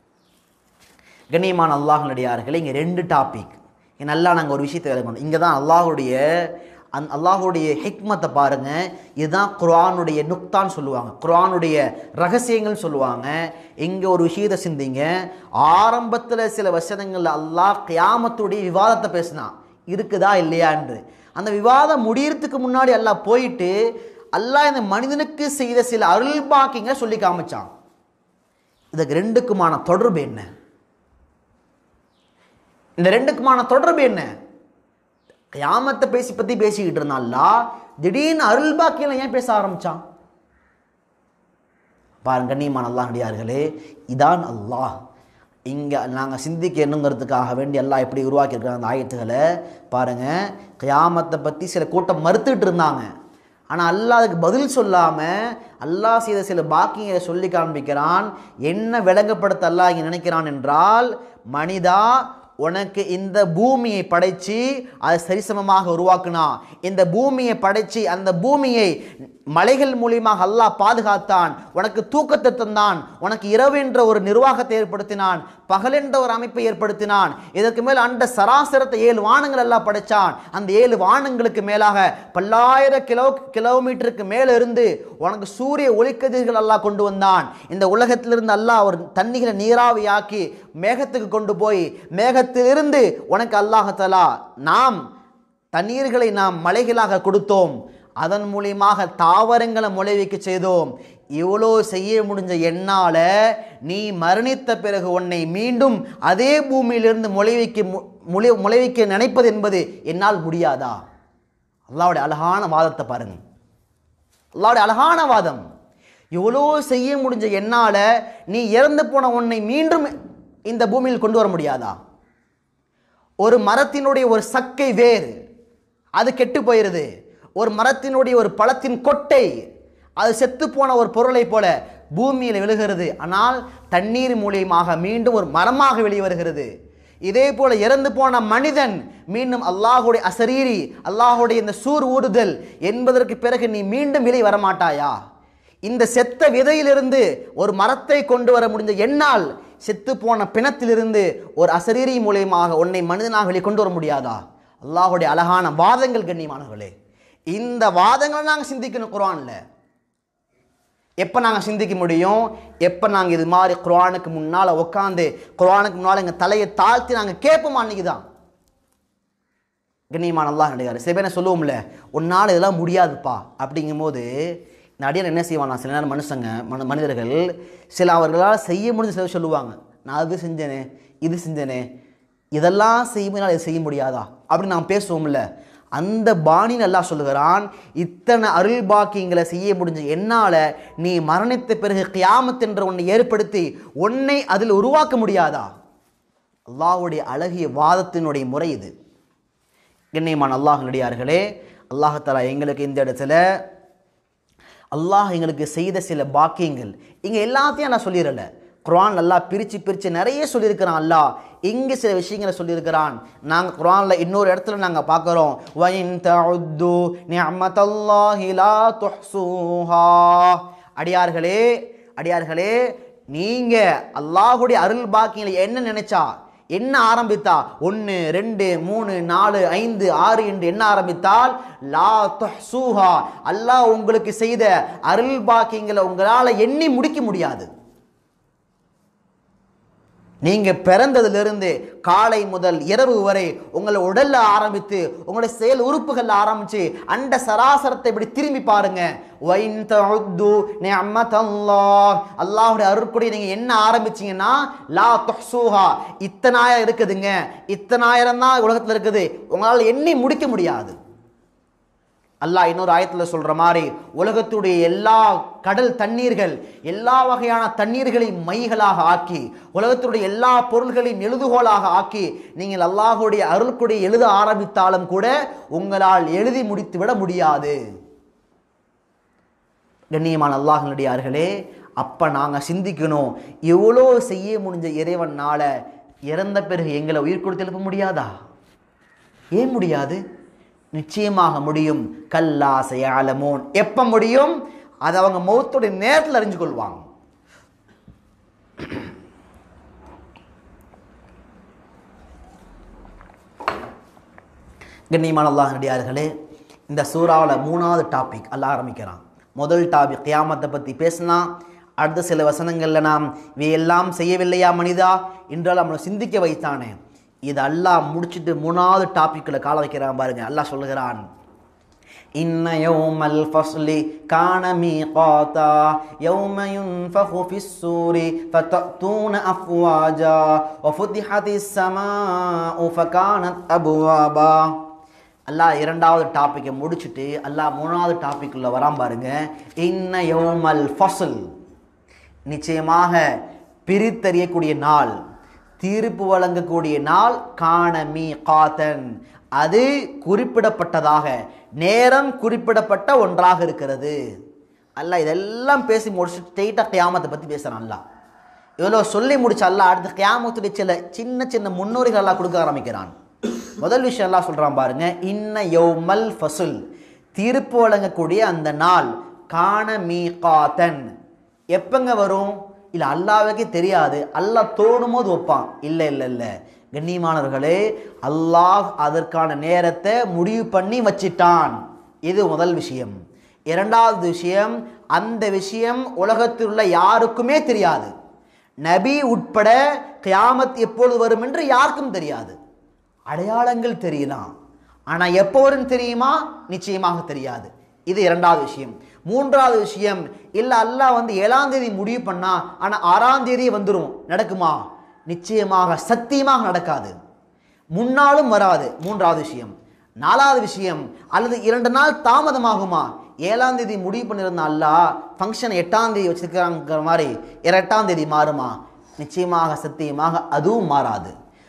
கண்ணியமான அல்லாஹனுடையார்கள் இங்கே ரெண்டு டாபிக் இங்கே நல்லா நாங்கள் ஒரு விஷயத்தை விளக்கணும் இங்கே தான் அல்லாஹுடைய அந் அல்லாஹுடைய ஹிக்மத்தை பாருங்க இதுதான் குர்ஆனுடைய நுக்தான் சொல்லுவாங்க குர்ஆனுடைய ரகசியங்கள் சொல்லுவாங்க இங்கே ஒரு விஷயத்தை சிந்திங்க ஆரம்பத்தில் சில வசனங்களில் அல்லாஹ் கியாமத்துடைய விவாதத்தை பேசினான் இருக்குதா இல்லையா என்று அந்த விவாதம் முடியறதுக்கு முன்னாடி அல்லாஹ் போயிட்டு அல்லாஹ் இந்த மனிதனுக்கு செய்த சில அருள் பாக்கிங்க சொல்லி காமிச்சான் இதுக்கு ரெண்டுக்குமான தொடர்பு என்ன இந்த ரெண்டுக்குமான தொடர்பு என்ன கியாமத்தை பேசி பத்தி பேசிக்கிட்டு இருந்தான்லா திடீர்னு அருள் பாக்கியம் ஏன் பேச ஆரம்பிச்சான் பாருங்க கண்ணியமான அல்லாஹடியார்களே இதான் அல்லாஹ் இங்கே நாங்கள் சிந்திக்கணுங்கிறதுக்காக வேண்டி எல்லாம் எப்படி உருவாக்கியிருக்கிற அந்த ஆயத்துகளை பாருங்கள் கியாமத்தை பற்றி சில கூட்டம் மறுத்துட்டு இருந்தாங்க ஆனால் அல்லாஹ் அதுக்கு பதில் சொல்லாமல் அல்லாஹ் செய்த சில பாக்கியங்களை சொல்லி காண்பிக்கிறான் என்ன விளங்கப்படுத்த அல்லாஹ் இங்கே நினைக்கிறான் என்றால் மனிதா உனக்கு இந்த பூமியை படைச்சு அதை சரிசமமாக உருவாக்குனா இந்த பூமியை படைச்சு அந்த பூமியை மலைகள் மூலியமாக அல்லாஹ் பாதுகாத்தான் உனக்கு தூக்கத்தை தந்தான் உனக்கு இரவு என்ற ஒரு நிர்வாகத்தை ஏற்படுத்தினான் பகல் என்ற ஒரு அமைப்பை ஏற்படுத்தினான் இதற்கு மேல் அண்ட சராசரத்தை ஏழு வானங்கள் எல்லாம் படைச்சான் அந்த ஏழு வானங்களுக்கு மேலாக பல்லாயிரம் கிலோ கிலோமீட்டருக்கு மேல இருந்து உனக்கு சூரிய ஒளிக்கதிர்கள் எல்லாம் கொண்டு வந்தான் இந்த உலகத்திலிருந்து அல்லாஹ் ஒரு தண்ணிகளை நீராவியாக்கி மேகத்துக்கு கொண்டு போய் மேகத்திலிருந்து உனக்கு அல்லாஹலா நாம் தண்ணீர்களை நாம் மலைகளாக கொடுத்தோம் அதன் மூலியமாக தாவரங்களை முளைவிக்க செய்தோம் இவ்வளோ செய்ய முடிஞ்ச என்னால் நீ மரணித்த பிறகு உன்னை மீண்டும் அதே பூமியிலிருந்து முளைவிக்க மு- முளை முளைவிக்க நினைப்பது என்பது என்னால் முடியாதா அல்லாவுடைய அழகான வாதத்தை பாருங்க அல்லாவுடைய அழகான வாதம் இவ்வளோ செய்ய முடிஞ்ச என்னால் நீ இறந்து போன உன்னை மீண்டும் இந்த பூமியில் கொண்டு வர முடியாதா ஒரு மரத்தினுடைய ஒரு சக்கை வேர் அது கெட்டு போயிருது ஒரு மரத்தினுடைய ஒரு பழத்தின் கொட்டை அது செத்து போன ஒரு பொருளை போல பூமியில் விழுகிறது ஆனால் தண்ணீர் மூலியமாக மீண்டும் ஒரு மரமாக வெளியே வருகிறது இதே போல இறந்து போன மனிதன் மீண்டும் அல்லாஹுடைய அசரீரி அல்லாஹுடைய இந்த சூர் ஊடுதல் என்பதற்கு பிறகு நீ மீண்டும் வெளியே வரமாட்டாயா இந்த செத்த விதையிலிருந்து ஒரு மரத்தை கொண்டு வர முடிஞ்ச என்னால் செத்து போன பிணத்திலிருந்து ஒரு அசரீரி மூலியமாக உன்னை மனிதனாக வெளியே கொண்டு வர முடியாதா அல்லாஹுடைய அழகான வாதங்கள் கண்ணியமானவர்களே இந்த வாதங்களை நாங்கள் சிந்திக்கணும் குரான்ல எப்போ நாங்கள் சிந்திக்க முடியும் எப்போ நாங்கள் இது மாதிரி குர்ஆனுக்கு முன்னால் உட்காந்து குர்ஆனுக்கு முன்னால் எங்கள் தலையை தாழ்த்தி நாங்கள் கேட்போம் அன்னைக்கு தான் கண்ணியமான அல்லாஹ் நடிகார் சில பேர் சொல்லுவோம்ல உன்னால் இதெல்லாம் முடியாதுப்பா அப்படிங்கும்போது இந்த அடியார் என்ன செய்வானா சில நேரம் மனுஷங்க மனு மனிதர்கள் சில அவர்களால் செய்ய முடிஞ்ச சில சொல்லுவாங்க நான் அது செஞ்சேனே இது செஞ்சேனே இதெல்லாம் செய்யும்போது இது செய்ய முடியாதா அப்படின்னு நாம் பேசுவோம்ல அந்த பாணின்னு அல்லாஹ் சொல்லுகிறான் இத்தனை அருள் பாக்கியங்களை செய்ய முடிஞ்ச என்னால் நீ மரணித்த பிறகு கியாமத் என்ற ஒன்றை ஏற்படுத்தி உன்னை அதில் உருவாக்க முடியாதா அல்லாஹ்வுடைய அழகிய வாதத்தினுடைய முறை இது கண்ணியமான அல்லாஹ் நடிகார்களே அல்லாஹாலா எங்களுக்கு இந்த இடத்துல அல்லாஹ் எங்களுக்கு செய்த சில பாக்கியங்கள் இங்கே எல்லாத்தையும் நான் சொல்லிடல குர்ஆன் அல்லாஹ் பிரித்து பிரித்து நிறைய சொல்லியிருக்கிறான் அல்லாஹ் இங்கே சில விஷயங்களை சொல்லியிருக்கிறான் நாங்கள் குர்ஆனில் இன்னொரு இடத்துல நாங்கள் பார்க்குறோம் வயின் தஉத்து நிஅமத்தல்லாஹி லா துஹ்ஸூஹா அடியார்களே அடியார்களே நீங்கள் அல்லாஹுடைய அருள் பாக்கியங்களை என்ன நினைச்சா என்ன ஆரம்பித்தா ஒன்று ரெண்டு மூணு நாலு ஐந்து ஆறு என்று என்ன ஆரம்பித்தால் லா துஹ்ஸூஹா அல்லாஹ் உங்களுக்கு செய்த அருள் பாக்கியங்களை உங்களால் எண்ணி முடிக்க முடியாது நீங்க பிறந்ததிலிருந்து காலை முதல் இரவு வரை உங்களை உடல்ல ஆரம்பித்து உங்களுடைய செயல் உறுப்புகள்ல ஆரம்பிச்சு அண்ட சராசரத்தை இப்படி திரும்பி பாருங்க வைன் தஉத்து நிஅமத்தல்லாஹ் அல்லாஹ்வுடைய அருட்கொடை நீங்க என்ன ஆரம்பிச்சீங்கன்னா லா துஹ்ஸூஹா இத்தனாயிரம் இருக்குதுங்க இத்தனாயிரம் தான் உலகத்துல இருக்குது உங்களால் எண்ணி முடிக்க முடியாது அல்லாஹ் இன்னொரு ஆயத்தில் சொல்ற மாதிரி உலகத்துடைய எல்லா கடல் தண்ணீர்கள் எல்லா வகையான தண்ணீர்களையும் மைகளாக ஆக்கி உலகத்துடைய எல்லா பொருள்களையும் எழுதுகோலாக ஆக்கி நீங்கள் அல்லாஹுடைய அருள்குடைய எழுத ஆரம்பித்தாலும் கூட உங்களால் எழுதி முடித்து விட முடியாது கண்ணியமான அல்லாஹனுடையார்களே அப்ப நாங்க சிந்திக்கணும் எவ்வளோ செய்ய முடிஞ்ச இறைவனால இறந்த பிறகு எங்களை உயிர் கொடுத்து எழுப்ப முடியாதா ஏன் முடியாது நிச்சயமாக முடியும் கல்லா செய்யாலமோன் எப்ப முடியும் அதை அவங்க மௌத்துடைய நேரத்தில் அறிஞ்சு கொள்வாங்க கண்ணியமான அல்லாஹ் நடிகார்களே இந்த சூறாவில் மூணாவது டாபிக் அல்லாஹ் ஆரம்பிக்கிறான் முதல் டாபிக் கியாமத்தை பற்றி பேசினா அடுத்த சில வசனங்களில் நாம் இவையெல்லாம் செய்யவில்லையா மனிதா என்றால் நம்மளை சிந்திக்க வைத்தானே இது அல்லாஹ் முடிச்சுட்டு மூணாவது டாபிக்கில் கால வைக்கிறான் பாருங்க அல்லாஹ் சொல்லுகிறான் إن يوم الفصل كان ميقاتا يوم ينفخ في السور فتأتون أفواجا وفتحت السماء فكانت أبوابا அல்லாஹ் இரண்டாவது டாப்பிக்கை முடிச்சுட்டு அல்லாஹ் மூணாவது டாபிக்குள்ள வரான் பாருங்க இன்ன யௌமல் ஃபஸ்ல் நிச்சயமாக பிரித்தறியக்கூடிய நாள் தீர்ப்பு வழங்கக்கூடிய நாள் காண மீ காத்தன் அது குறிப்பிடப்பட்டதாக நேரம் குறிப்பிடப்பட்ட ஒன்றாக இருக்கிறது அல்ல இதெல்லாம் பேசி முடிச்சுட்டு ஸ்ட்ரெயிட்டாக கியாமத்தை பற்றி பேசுகிறான் அல்ல இவ்வளோ சொல்லி முடிச்ச அல்ல அடுத்த கியாமத்துடைய சில சின்ன சின்ன முன்னோரிகள் எல்லாம் கொடுக்க ஆரம்பிக்கிறான் முதல் விஷயம் எல்லாம் சொல்கிறான் பாருங்க இன்ன யௌமல் ஃபசுல் தீர்ப்பு வழங்கக்கூடிய அந்த நாள் காண மீ காத்தன் எப்பங்க வரும் இல்லை அல்லாவுக்கே தெரியாது அல்லாஹ் தோணும் போது வைப்பான் இல்லை இல்லை இல்லை கண்ணியமானவர்களே அல்லாஹ் அதற்கான நேரத்தை முடிவு பண்ணி வச்சிட்டான் இது முதல் விஷயம் இரண்டாவது விஷயம் அந்த விஷயம் உலகத்தில் உள்ள யாருக்குமே தெரியாது நபி உட்பட கியாமத் எப்பொழுது வரும் என்று யாருக்கும் தெரியாது அடையாளங்கள் தெரியலாம் ஆனால் எப்போ வரும் தெரியுமா நிச்சயமாக தெரியாது இது இரண்டாவது விஷயம் மூன்றாவது விஷயம் இல்லை அல்லாஹ் வந்து ஏழாம் தேதி முடிவு பண்ணா ஆனால் ஆறாம் தேதி வந்துடும் நடக்குமா நிச்சயமாக சத்தியமாக நடக்காது முன்னாலும் வராது மூன்றாவது விஷயம் நாலாவது விஷயம் அல்லது இரண்டு நாள் தாமதமாகுமா ஏழாம் தேதி முடிவு பண்ணியிருந்த அல்லாஹ் ஃபங்க்ஷன் எட்டாம் தேதி வச்சிருக்கிறாங்கிற மாதிரி எட்டாம் தேதி மாறுமா நிச்சயமாக சத்தியமாக அதுவும் மாறாது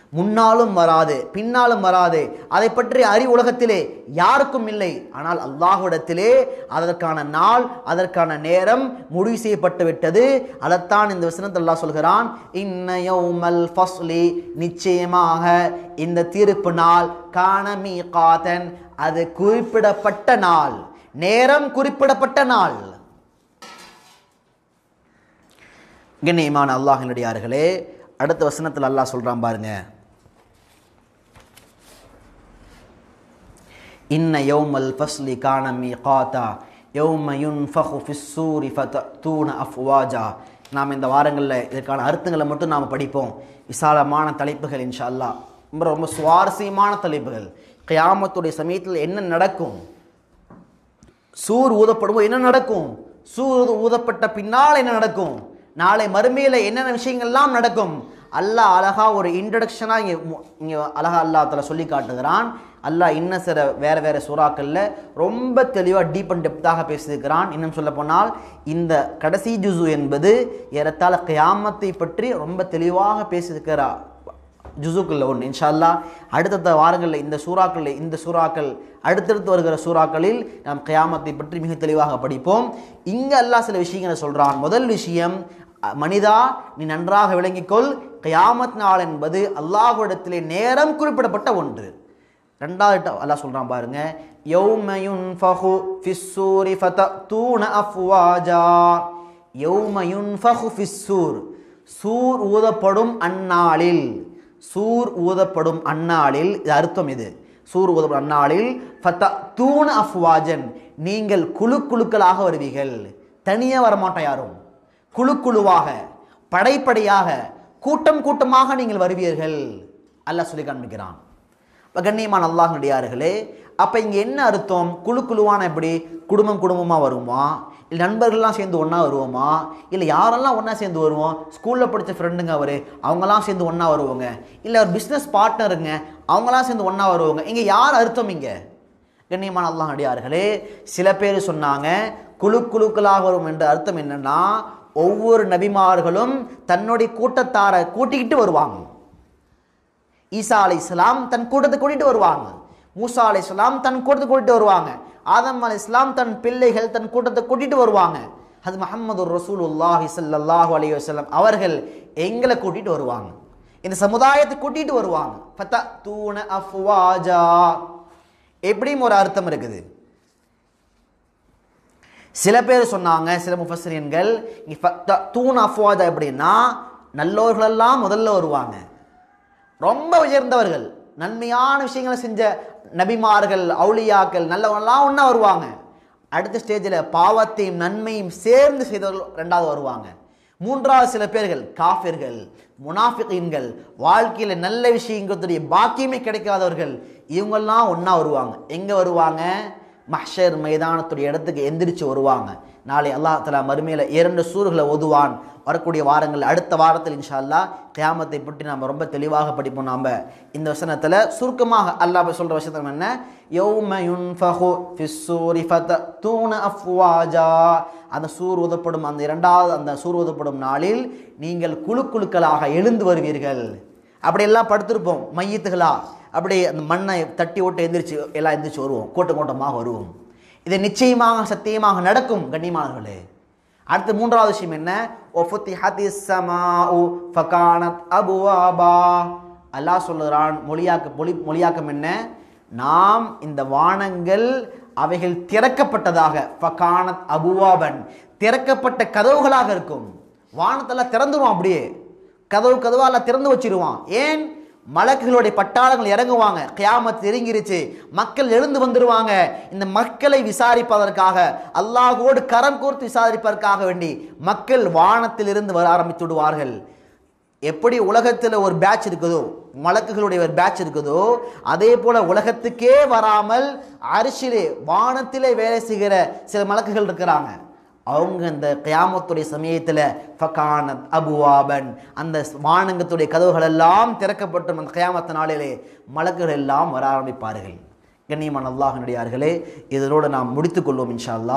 முன்னாலும் வராது பின்னாலும் வராது அதை பற்றி அறி உலகத்திலே யாருக்கும் இல்லை ஆனால் அல்லாஹ்விடத்திலே அதற்கான நாள் அதற்கான நேரம் முடிவு செய்யப்பட்டு விட்டது அதைத்தான் இந்த வசனத்தில் அல்லாஹ் சொல்கிறான் இன்ன யௌமல் ஃபஸ்லி நிச்சயமாக இந்த தீர்ப்பு நாள் கான மீகாதன் அது குறிப்பிடப்பட்ட நாள் நேரம் குறிப்பிடப்பட்ட நாள் கண்ணியமான அல்லாஹினுடையார்களே அடுத்த வசனத்தில் அல்லாஹ் சொல்றான் பாருங்க இன்ன யௌமல் ஃபஸ்லி கான மீகாதா யௌம யுன்ஃபஹு ஃபிஸ்ஸூரி ஃபதூன அஃப்வாஜா நாம் இந்த வாரங்களில் இதற்கான அர்த்தங்களை மட்டும் நாம் படிப்போம் விசாலமான தலைப்புகள் இன்ஷா அல்லாஹ் ரொம்ப ரொம்ப சுவாரஸ்யமான தலைப்புகள் கியாமத்துடைய சமயத்தில் என்ன நடக்கும் சூர் ஊதப்படும்போது என்ன நடக்கும் சூர் ஊதப்பட்ட பின்னால் என்ன நடக்கும் நாளை மறுமையில் என்னென்ன விஷயங்கள்லாம் நடக்கும் அல்லாஹ் அழகா ஒரு இன்ட்ரடக்ஷனாக இங்கே இங்கே அழகா அல்லாஹ் தஆலா சொல்லி காட்டுகிறான் அல்லாஹ் இன்னும் சில வேறு வேறு சூறாக்களில் ரொம்ப தெளிவாக டீப் அண்ட் டெப்த்தாக பேசியிருக்கிறான் இன்னும் சொல்ல போனால் இந்த கடைசி ஜுசு என்பது ஏறத்தாழ கியாமத்தை பற்றி ரொம்ப தெளிவாக பேசியிருக்கிறா ஜுசுக்களில் ஒன்று இன்ஷா அல்லாஹ் அடுத்தடுத்த வாரங்களில் இந்த சூறாக்களில் இந்த சூறாக்கள் அடுத்தடுத்து வருகிற சூறாக்களில் நாம் கியாமத்தை பற்றி மிக தெளிவாக படிப்போம் இங்கே அல்லாஹ் சில விஷயங்களை சொல்கிறான் முதல் விஷயம் அ, மனிதா நீ நன்றாக விளங்கிக்கொள் கியாமத் நாள் என்பது அல்லாஹ்விடத்திலே நேரம் குறிப்பிடப்பட்ட ஒன்று ரெண்டாவது ட- அல்லாஹ் சொல்றான் பாருங்க யௌம யுன்ஃபஹு ஃபிஸ்ஸூரி ஃபதூன அஃப்வாஜா யௌம யுன்ஃபஹு ஃபிஸ்ஸூர் சூர் ஊதப்படும் அந்நாளில் சூர் ஊதப்படும் அந்நாளில் இது அர்த்தம் இது சூர் ஊதப்படும் அந்நாளில் ஃபதூன அஃப்வாஜன் நீங்கள் குழு குழுக்களாக வருவீர்கள் தனியே வரமாட்டோம் யாரும் குழு குழுவாக படைப்படையாக கூட்டம் கூட்டமாக நீங்கள் வருவீர்கள் அல்லாஹ் சொல்லி காண்பிக்கிறான் இப்போ கண்ணியமான அல்லாஹ்னுடையார்களே அப்போ இங்கே என்ன அர்த்தம் குழு குழுவான எப்படி குடும்பம் குடும்பமாக வருமா இல்லை நண்பர்கள்லாம் சேர்ந்து ஒன்றா வருவோமா இல்லை யாரெல்லாம் ஒன்றா சேர்ந்து வருவோம் ஸ்கூலில் படித்த ஃப்ரெண்டுங்க அவர் அவங்களாம் சேர்ந்து ஒன்றா வருவாங்க இல்லை ஒரு பிஸ்னஸ் பார்ட்னருங்க அவங்களாம் சேர்ந்து ஒன்றா வருவாங்க இங்கே யார் அர்த்தம் இங்கே கண்ணியமான அல்லாஹ் அடியார்களே சில பேர் சொன்னாங்க குழு குழுக்களாக வரும் என்ற அர்த்தம் என்னன்னா ஒவ்வொரு நபிமார்களும் தன்னுடைய கூட்டத்தாரை கூட்டிக்கிட்டு வருவாங்க ஈசா அலை இஸ்லாம் தன் கூட்டத்தை கூட்டிட்டு வருவாங்க மூசா அலை இஸ்லாம் தன் கூட்டத்தை கூட்டிட்டு வருவாங்க ஆதம் அலை இஸ்லாம் தன் பிள்ளைகள் தன் கூட்டத்தை கூட்டிட்டு வருவாங்க அது முஹம்மது ரசூலுல்லாஹி ஸல்லல்லாஹு அலைஹி வஸல்லம் அவர்கள் எங்களை கூட்டிட்டு வருவாங்க இந்த சமுதாயத்தை கூட்டிட்டு வருவாங்க ஃபதூன அஃப்வாஜா எப்படியும் ஒரு அர்த்தம் இருக்குது சில பேர் சொன்னாங்க சில முஃபஸ்ஸரீன்கள் தூண் அஃப்வாஜா எப்படின்னா நல்லவர்களெல்லாம் முதல்ல வருவாங்க ரொம்ப உயர்ந்தவர்கள் நன்மையான விஷயங்களை செஞ்ச நபிமார்கள் அவுலியாக்கள் நல்லவங்களாம் ஒன்றா வருவாங்க அடுத்த ஸ்டேஜில் பாவத்தையும் நன்மையும் சேர்ந்து செய்தவர்கள் ரெண்டாவது வருவாங்க மூன்றாவது சில பேர்கள் காஃபிர்கள் முனாஃபிகீன்கள் வாழ்க்கையில் நல்ல விஷயங்களுடைய பாக்கியமே கிடைக்காதவர்கள் இவங்கெல்லாம் ஒன்றா வருவாங்க எங்கே வருவாங்க மஹ்ஷர் மைதானத்துடைய இடத்துக்கு எந்திரிச்சு வருவாங்க நாளை அல்லாஹ் தலா மறுமையில் இரண்டு சூறுகளை ஓதுவான் வரக்கூடிய வாரங்கள் அடுத்த வாரத்தில் இன்ஷா அல்லாஹ் கியாமத்தை பற்றி நாம் ரொம்ப தெளிவாக படிப்போம் நாம் இந்த வசனத்தில் சுருக்கமாக அல்லாஹ் சொல்கிற வசனம் என்ன யௌம யுன்ஃபஹு ஃபிஸ்ஸூரி ஃபதூன அஃப்வாஜா அந்த சூர் ஊதப்படும் அந்த இரண்டாவது அந்த சூர் ஊதப்படும் நாளில் நீங்கள் குழு குழுக்களாக எழுந்து வருவீர்கள் அப்படியெல்லாம் படுத்திருப்போம் மையத்துகளா அப்படியே அந்த மண்ணை தட்டி ஓட்டு எந்திரிச்சு எல்லாம் எந்திரிச்சு வருவோம் கூட்டம் கூட்டமாக வருவோம் இது நிச்சயமாக சத்தியமாக நடக்கும் கண்ணியமானவர்களே அடுத்து மூன்றாவது விஷயம் என்ன ஒஃபுத்திஹதி ஸமாஉ ஃபகானத் அபுவாபா அல்லாஹ் சொல்லுறான் மொழியாக்க மொழி மொழியாக்கம் என்ன நாம் இந்த வானங்கள் அவைகள் திறக்கப்பட்டதாக ஃபகானத் அபுவாபன் திறக்கப்பட்ட கதவுகளாக இருக்கும் வானத்தெல்லாம் திறந்துருவோம் அப்படியே கதவு கதவால திறந்து வச்சிருவான் ஏன் மலக்குகளுடைய பட்டாளங்கள் இறங்குவாங்க கியாமத் நெருங்கிருச்சு மக்கள் எழுந்து வந்துருவாங்க இந்த மக்களை விசாரிப்பதற்காக அல்லாஹோடு கரம் கோர்த்து விசாரிப்பதற்காக வேண்டி மக்கள் வானத்திலிருந்து வர ஆரம்பித்து விடுவார்கள் எப்படி உலகத்தில் ஒரு பேட்ச் இருக்குதோ மலக்குகளுடைய ஒரு பேட்ச் இருக்குதோ அதே போல உலகத்துக்கே வராமல் அரிசிலே வானத்திலே வேலை செய்கிற சில மலக்குகள் இருக்கிறாங்க அவங்க இந்த கியாமத்துடைய சமயத்தில் ஃபகானத் அபுவாபன் அந்த வானங்கத்துடைய கதவுகள் எல்லாம் திறக்கப்பட்டு அந்த கியாமத்து நாளிலே மலக்குகள் எல்லாம் வர ஆரம்பிப்பார்கள் கண்ணியமான அல்லாஹினுடையார்களே இதனோடு நாம் முடித்துக்கொள்வோம் இன்ஷா அல்லாஹ்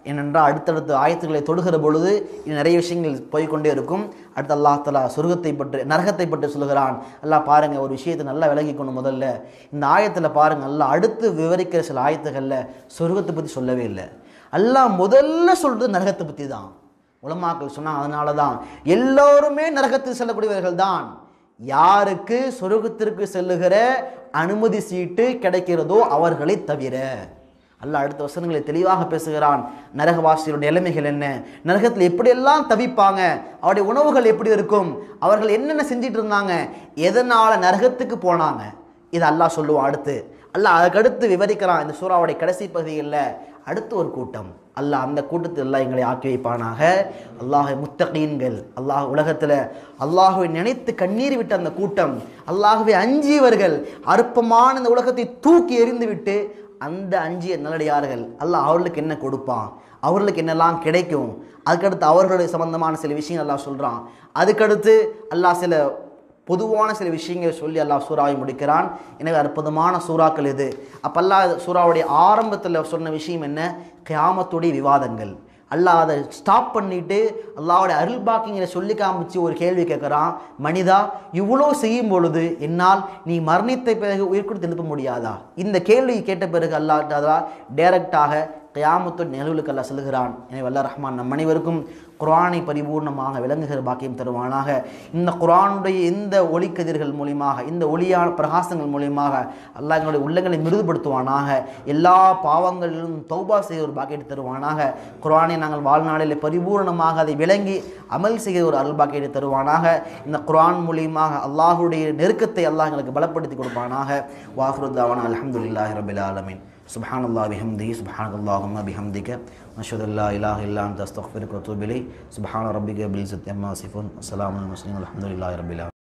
ஏனென்றால் அடுத்தடுத்த ஆயத்துக்களை தொடுகிற பொழுது இன்னும் நிறைய விஷயங்கள் போய்க்கொண்டே இருக்கும் அடுத்து அல்லாஹ் தலா சொர்க்கத்தை பற்றி நரகத்தை பற்றி சொல்கிறான் அல்லாஹ் பாருங்க ஒரு விஷயத்தை நல்லா விளங்கிக்கணும் முதல்ல இந்த ஆயத்தில் பாருங்க அல்லாஹ் அடுத்து விவரிக்கிற சில ஆயத்துகளில் சொர்க்கத்தை பற்றி சொல்லவே இல்லை அல்லாஹ் முதல்ல சொல்றது நரகத்தை பற்றி தான் உலமாக்கள் சொன்னாங்க அதனால தான் எல்லோருமே நரகத்தில் செல்லக்கூடியவர்கள் தான் யாருக்கு சொர்க்கத்திற்கு செல்லுகிற அனுமதி சீட்டு கிடைக்கிறதோ அவர்களை தவிர அல்லாஹ் அடுத்த வசனங்களை தெளிவாக பேசுகிறான் நரகவாசிகளுடைய நிலைமைகள் என்ன நரகத்தில் எப்படியெல்லாம் தவிப்பாங்க அவருடைய உணவுகள் எப்படி இருக்கும் அவர்கள் என்னென்ன செஞ்சிட்டு இருந்தாங்க எதனால நரகத்துக்கு போனாங்க இது அல்லாஹ் சொல்லுவான் அடுத்து அல்லாஹ் அதுக்கடுத்து விவரிக்கிறான் இந்த சூறாவுடைய கடைசி பகுதிகளில் அடுத்து ஒரு கூட்டம் அல்லாஹ் அந்த கூட்டத்தில் எல்லாம் எங்களை ஆக்கி வைப்பானாக அல்லாஹ் முத்தகீன்கள் அல்லாஹ் உலகத்தில் அல்லாஹுவை நினைத்து கண்ணீர் விட்ட அந்த கூட்டம் அல்லாஹுவை அஞ்சியவர்கள் அற்பமான இந்த உலகத்தை தூக்கி எறிந்து விட்டு அந்த அஞ்சிய நல்லடியார்கள் அல்லாஹ் அவர்களுக்கு என்ன கொடுப்பான் அவர்களுக்கு என்னெல்லாம் கிடைக்கும் அதுக்கடுத்து அவர்களுடைய சம்பந்தமான சில விஷயங்கள் அல்லாஹ் சொல்கிறான் அதுக்கடுத்து அல்லாஹ் சில பொதுவான சில விஷயங்களை சொல்லி அல்லாஹ் சூறாவை முடிக்கிறான் எனவே அற்புதமான சூறாக்கள் இது அப்போ அல்லாஹ் சூறாவுடைய ஆரம்பத்தில் சொன்ன விஷயம் என்ன கியாமத்துடைய விவாதங்கள் அல்லாஹ் அதை ஸ்டாப் பண்ணிட்டு அல்லாஹ்வுடைய அருள் பாக்கிங்களை சொல்லி காமிச்சு ஒரு கேள்வி கேட்குறான் மனிதா இவ்வளோ செய்யும் பொழுது என்னால் நீ மரணித்த பிறகு உயிர் கொடுத்து எழுப்ப முடியாதா இந்த கேள்வி கேட்ட பிறகு அல்லாஹ் டைரக்டாக கியாமத்து நிகழ்வுகளுக்கு அல்லாஹ் செல்கிறான் எனவே வல்ல ரஹ்மான் நம் அனைவருக்கும் குர்ஆனை பரிபூர்ணமாக விளங்குகிற பாக்கியம் தருவானாக இந்த குர்ஆனுடைய இந்த ஒளிக்கதிர்கள் மூலியமாக இந்த ஒளியான பிரகாசங்கள் மூலியமாக அல்லாஹ் எங்களுடைய உள்ளங்களை மிருதுபடுத்துவானாக எல்லா பாவங்களிலும் தௌபா செய்ய ஒரு பாக்கியத்தை தருவானாக குர்ஆனை நாங்கள் வாழ்நாளில் பரிபூர்ணமாக அதை விளங்கி அமல் செய்ய ஒரு அருள் பாக்கியத்தை தருவானாக இந்த குர்ஆன் மூலியமாக அல்லாஹுடைய நெருக்கத்தை அல்லாஹ் எங்களுக்கு பலப்படுத்தி கொடுப்பானாக வாஹ்ருத்தாவான அல்ஹம்துலில்லாஹி ரபில் ஆலமீன் سبحان الله بحمده سبحانك اللهم بحمدك نشهد ان لا اله الا انت استغفرك واتوب اليك سبحان ربك رب العزه عما يصفون وسلام على المرسلين والحمد لله رب العالمين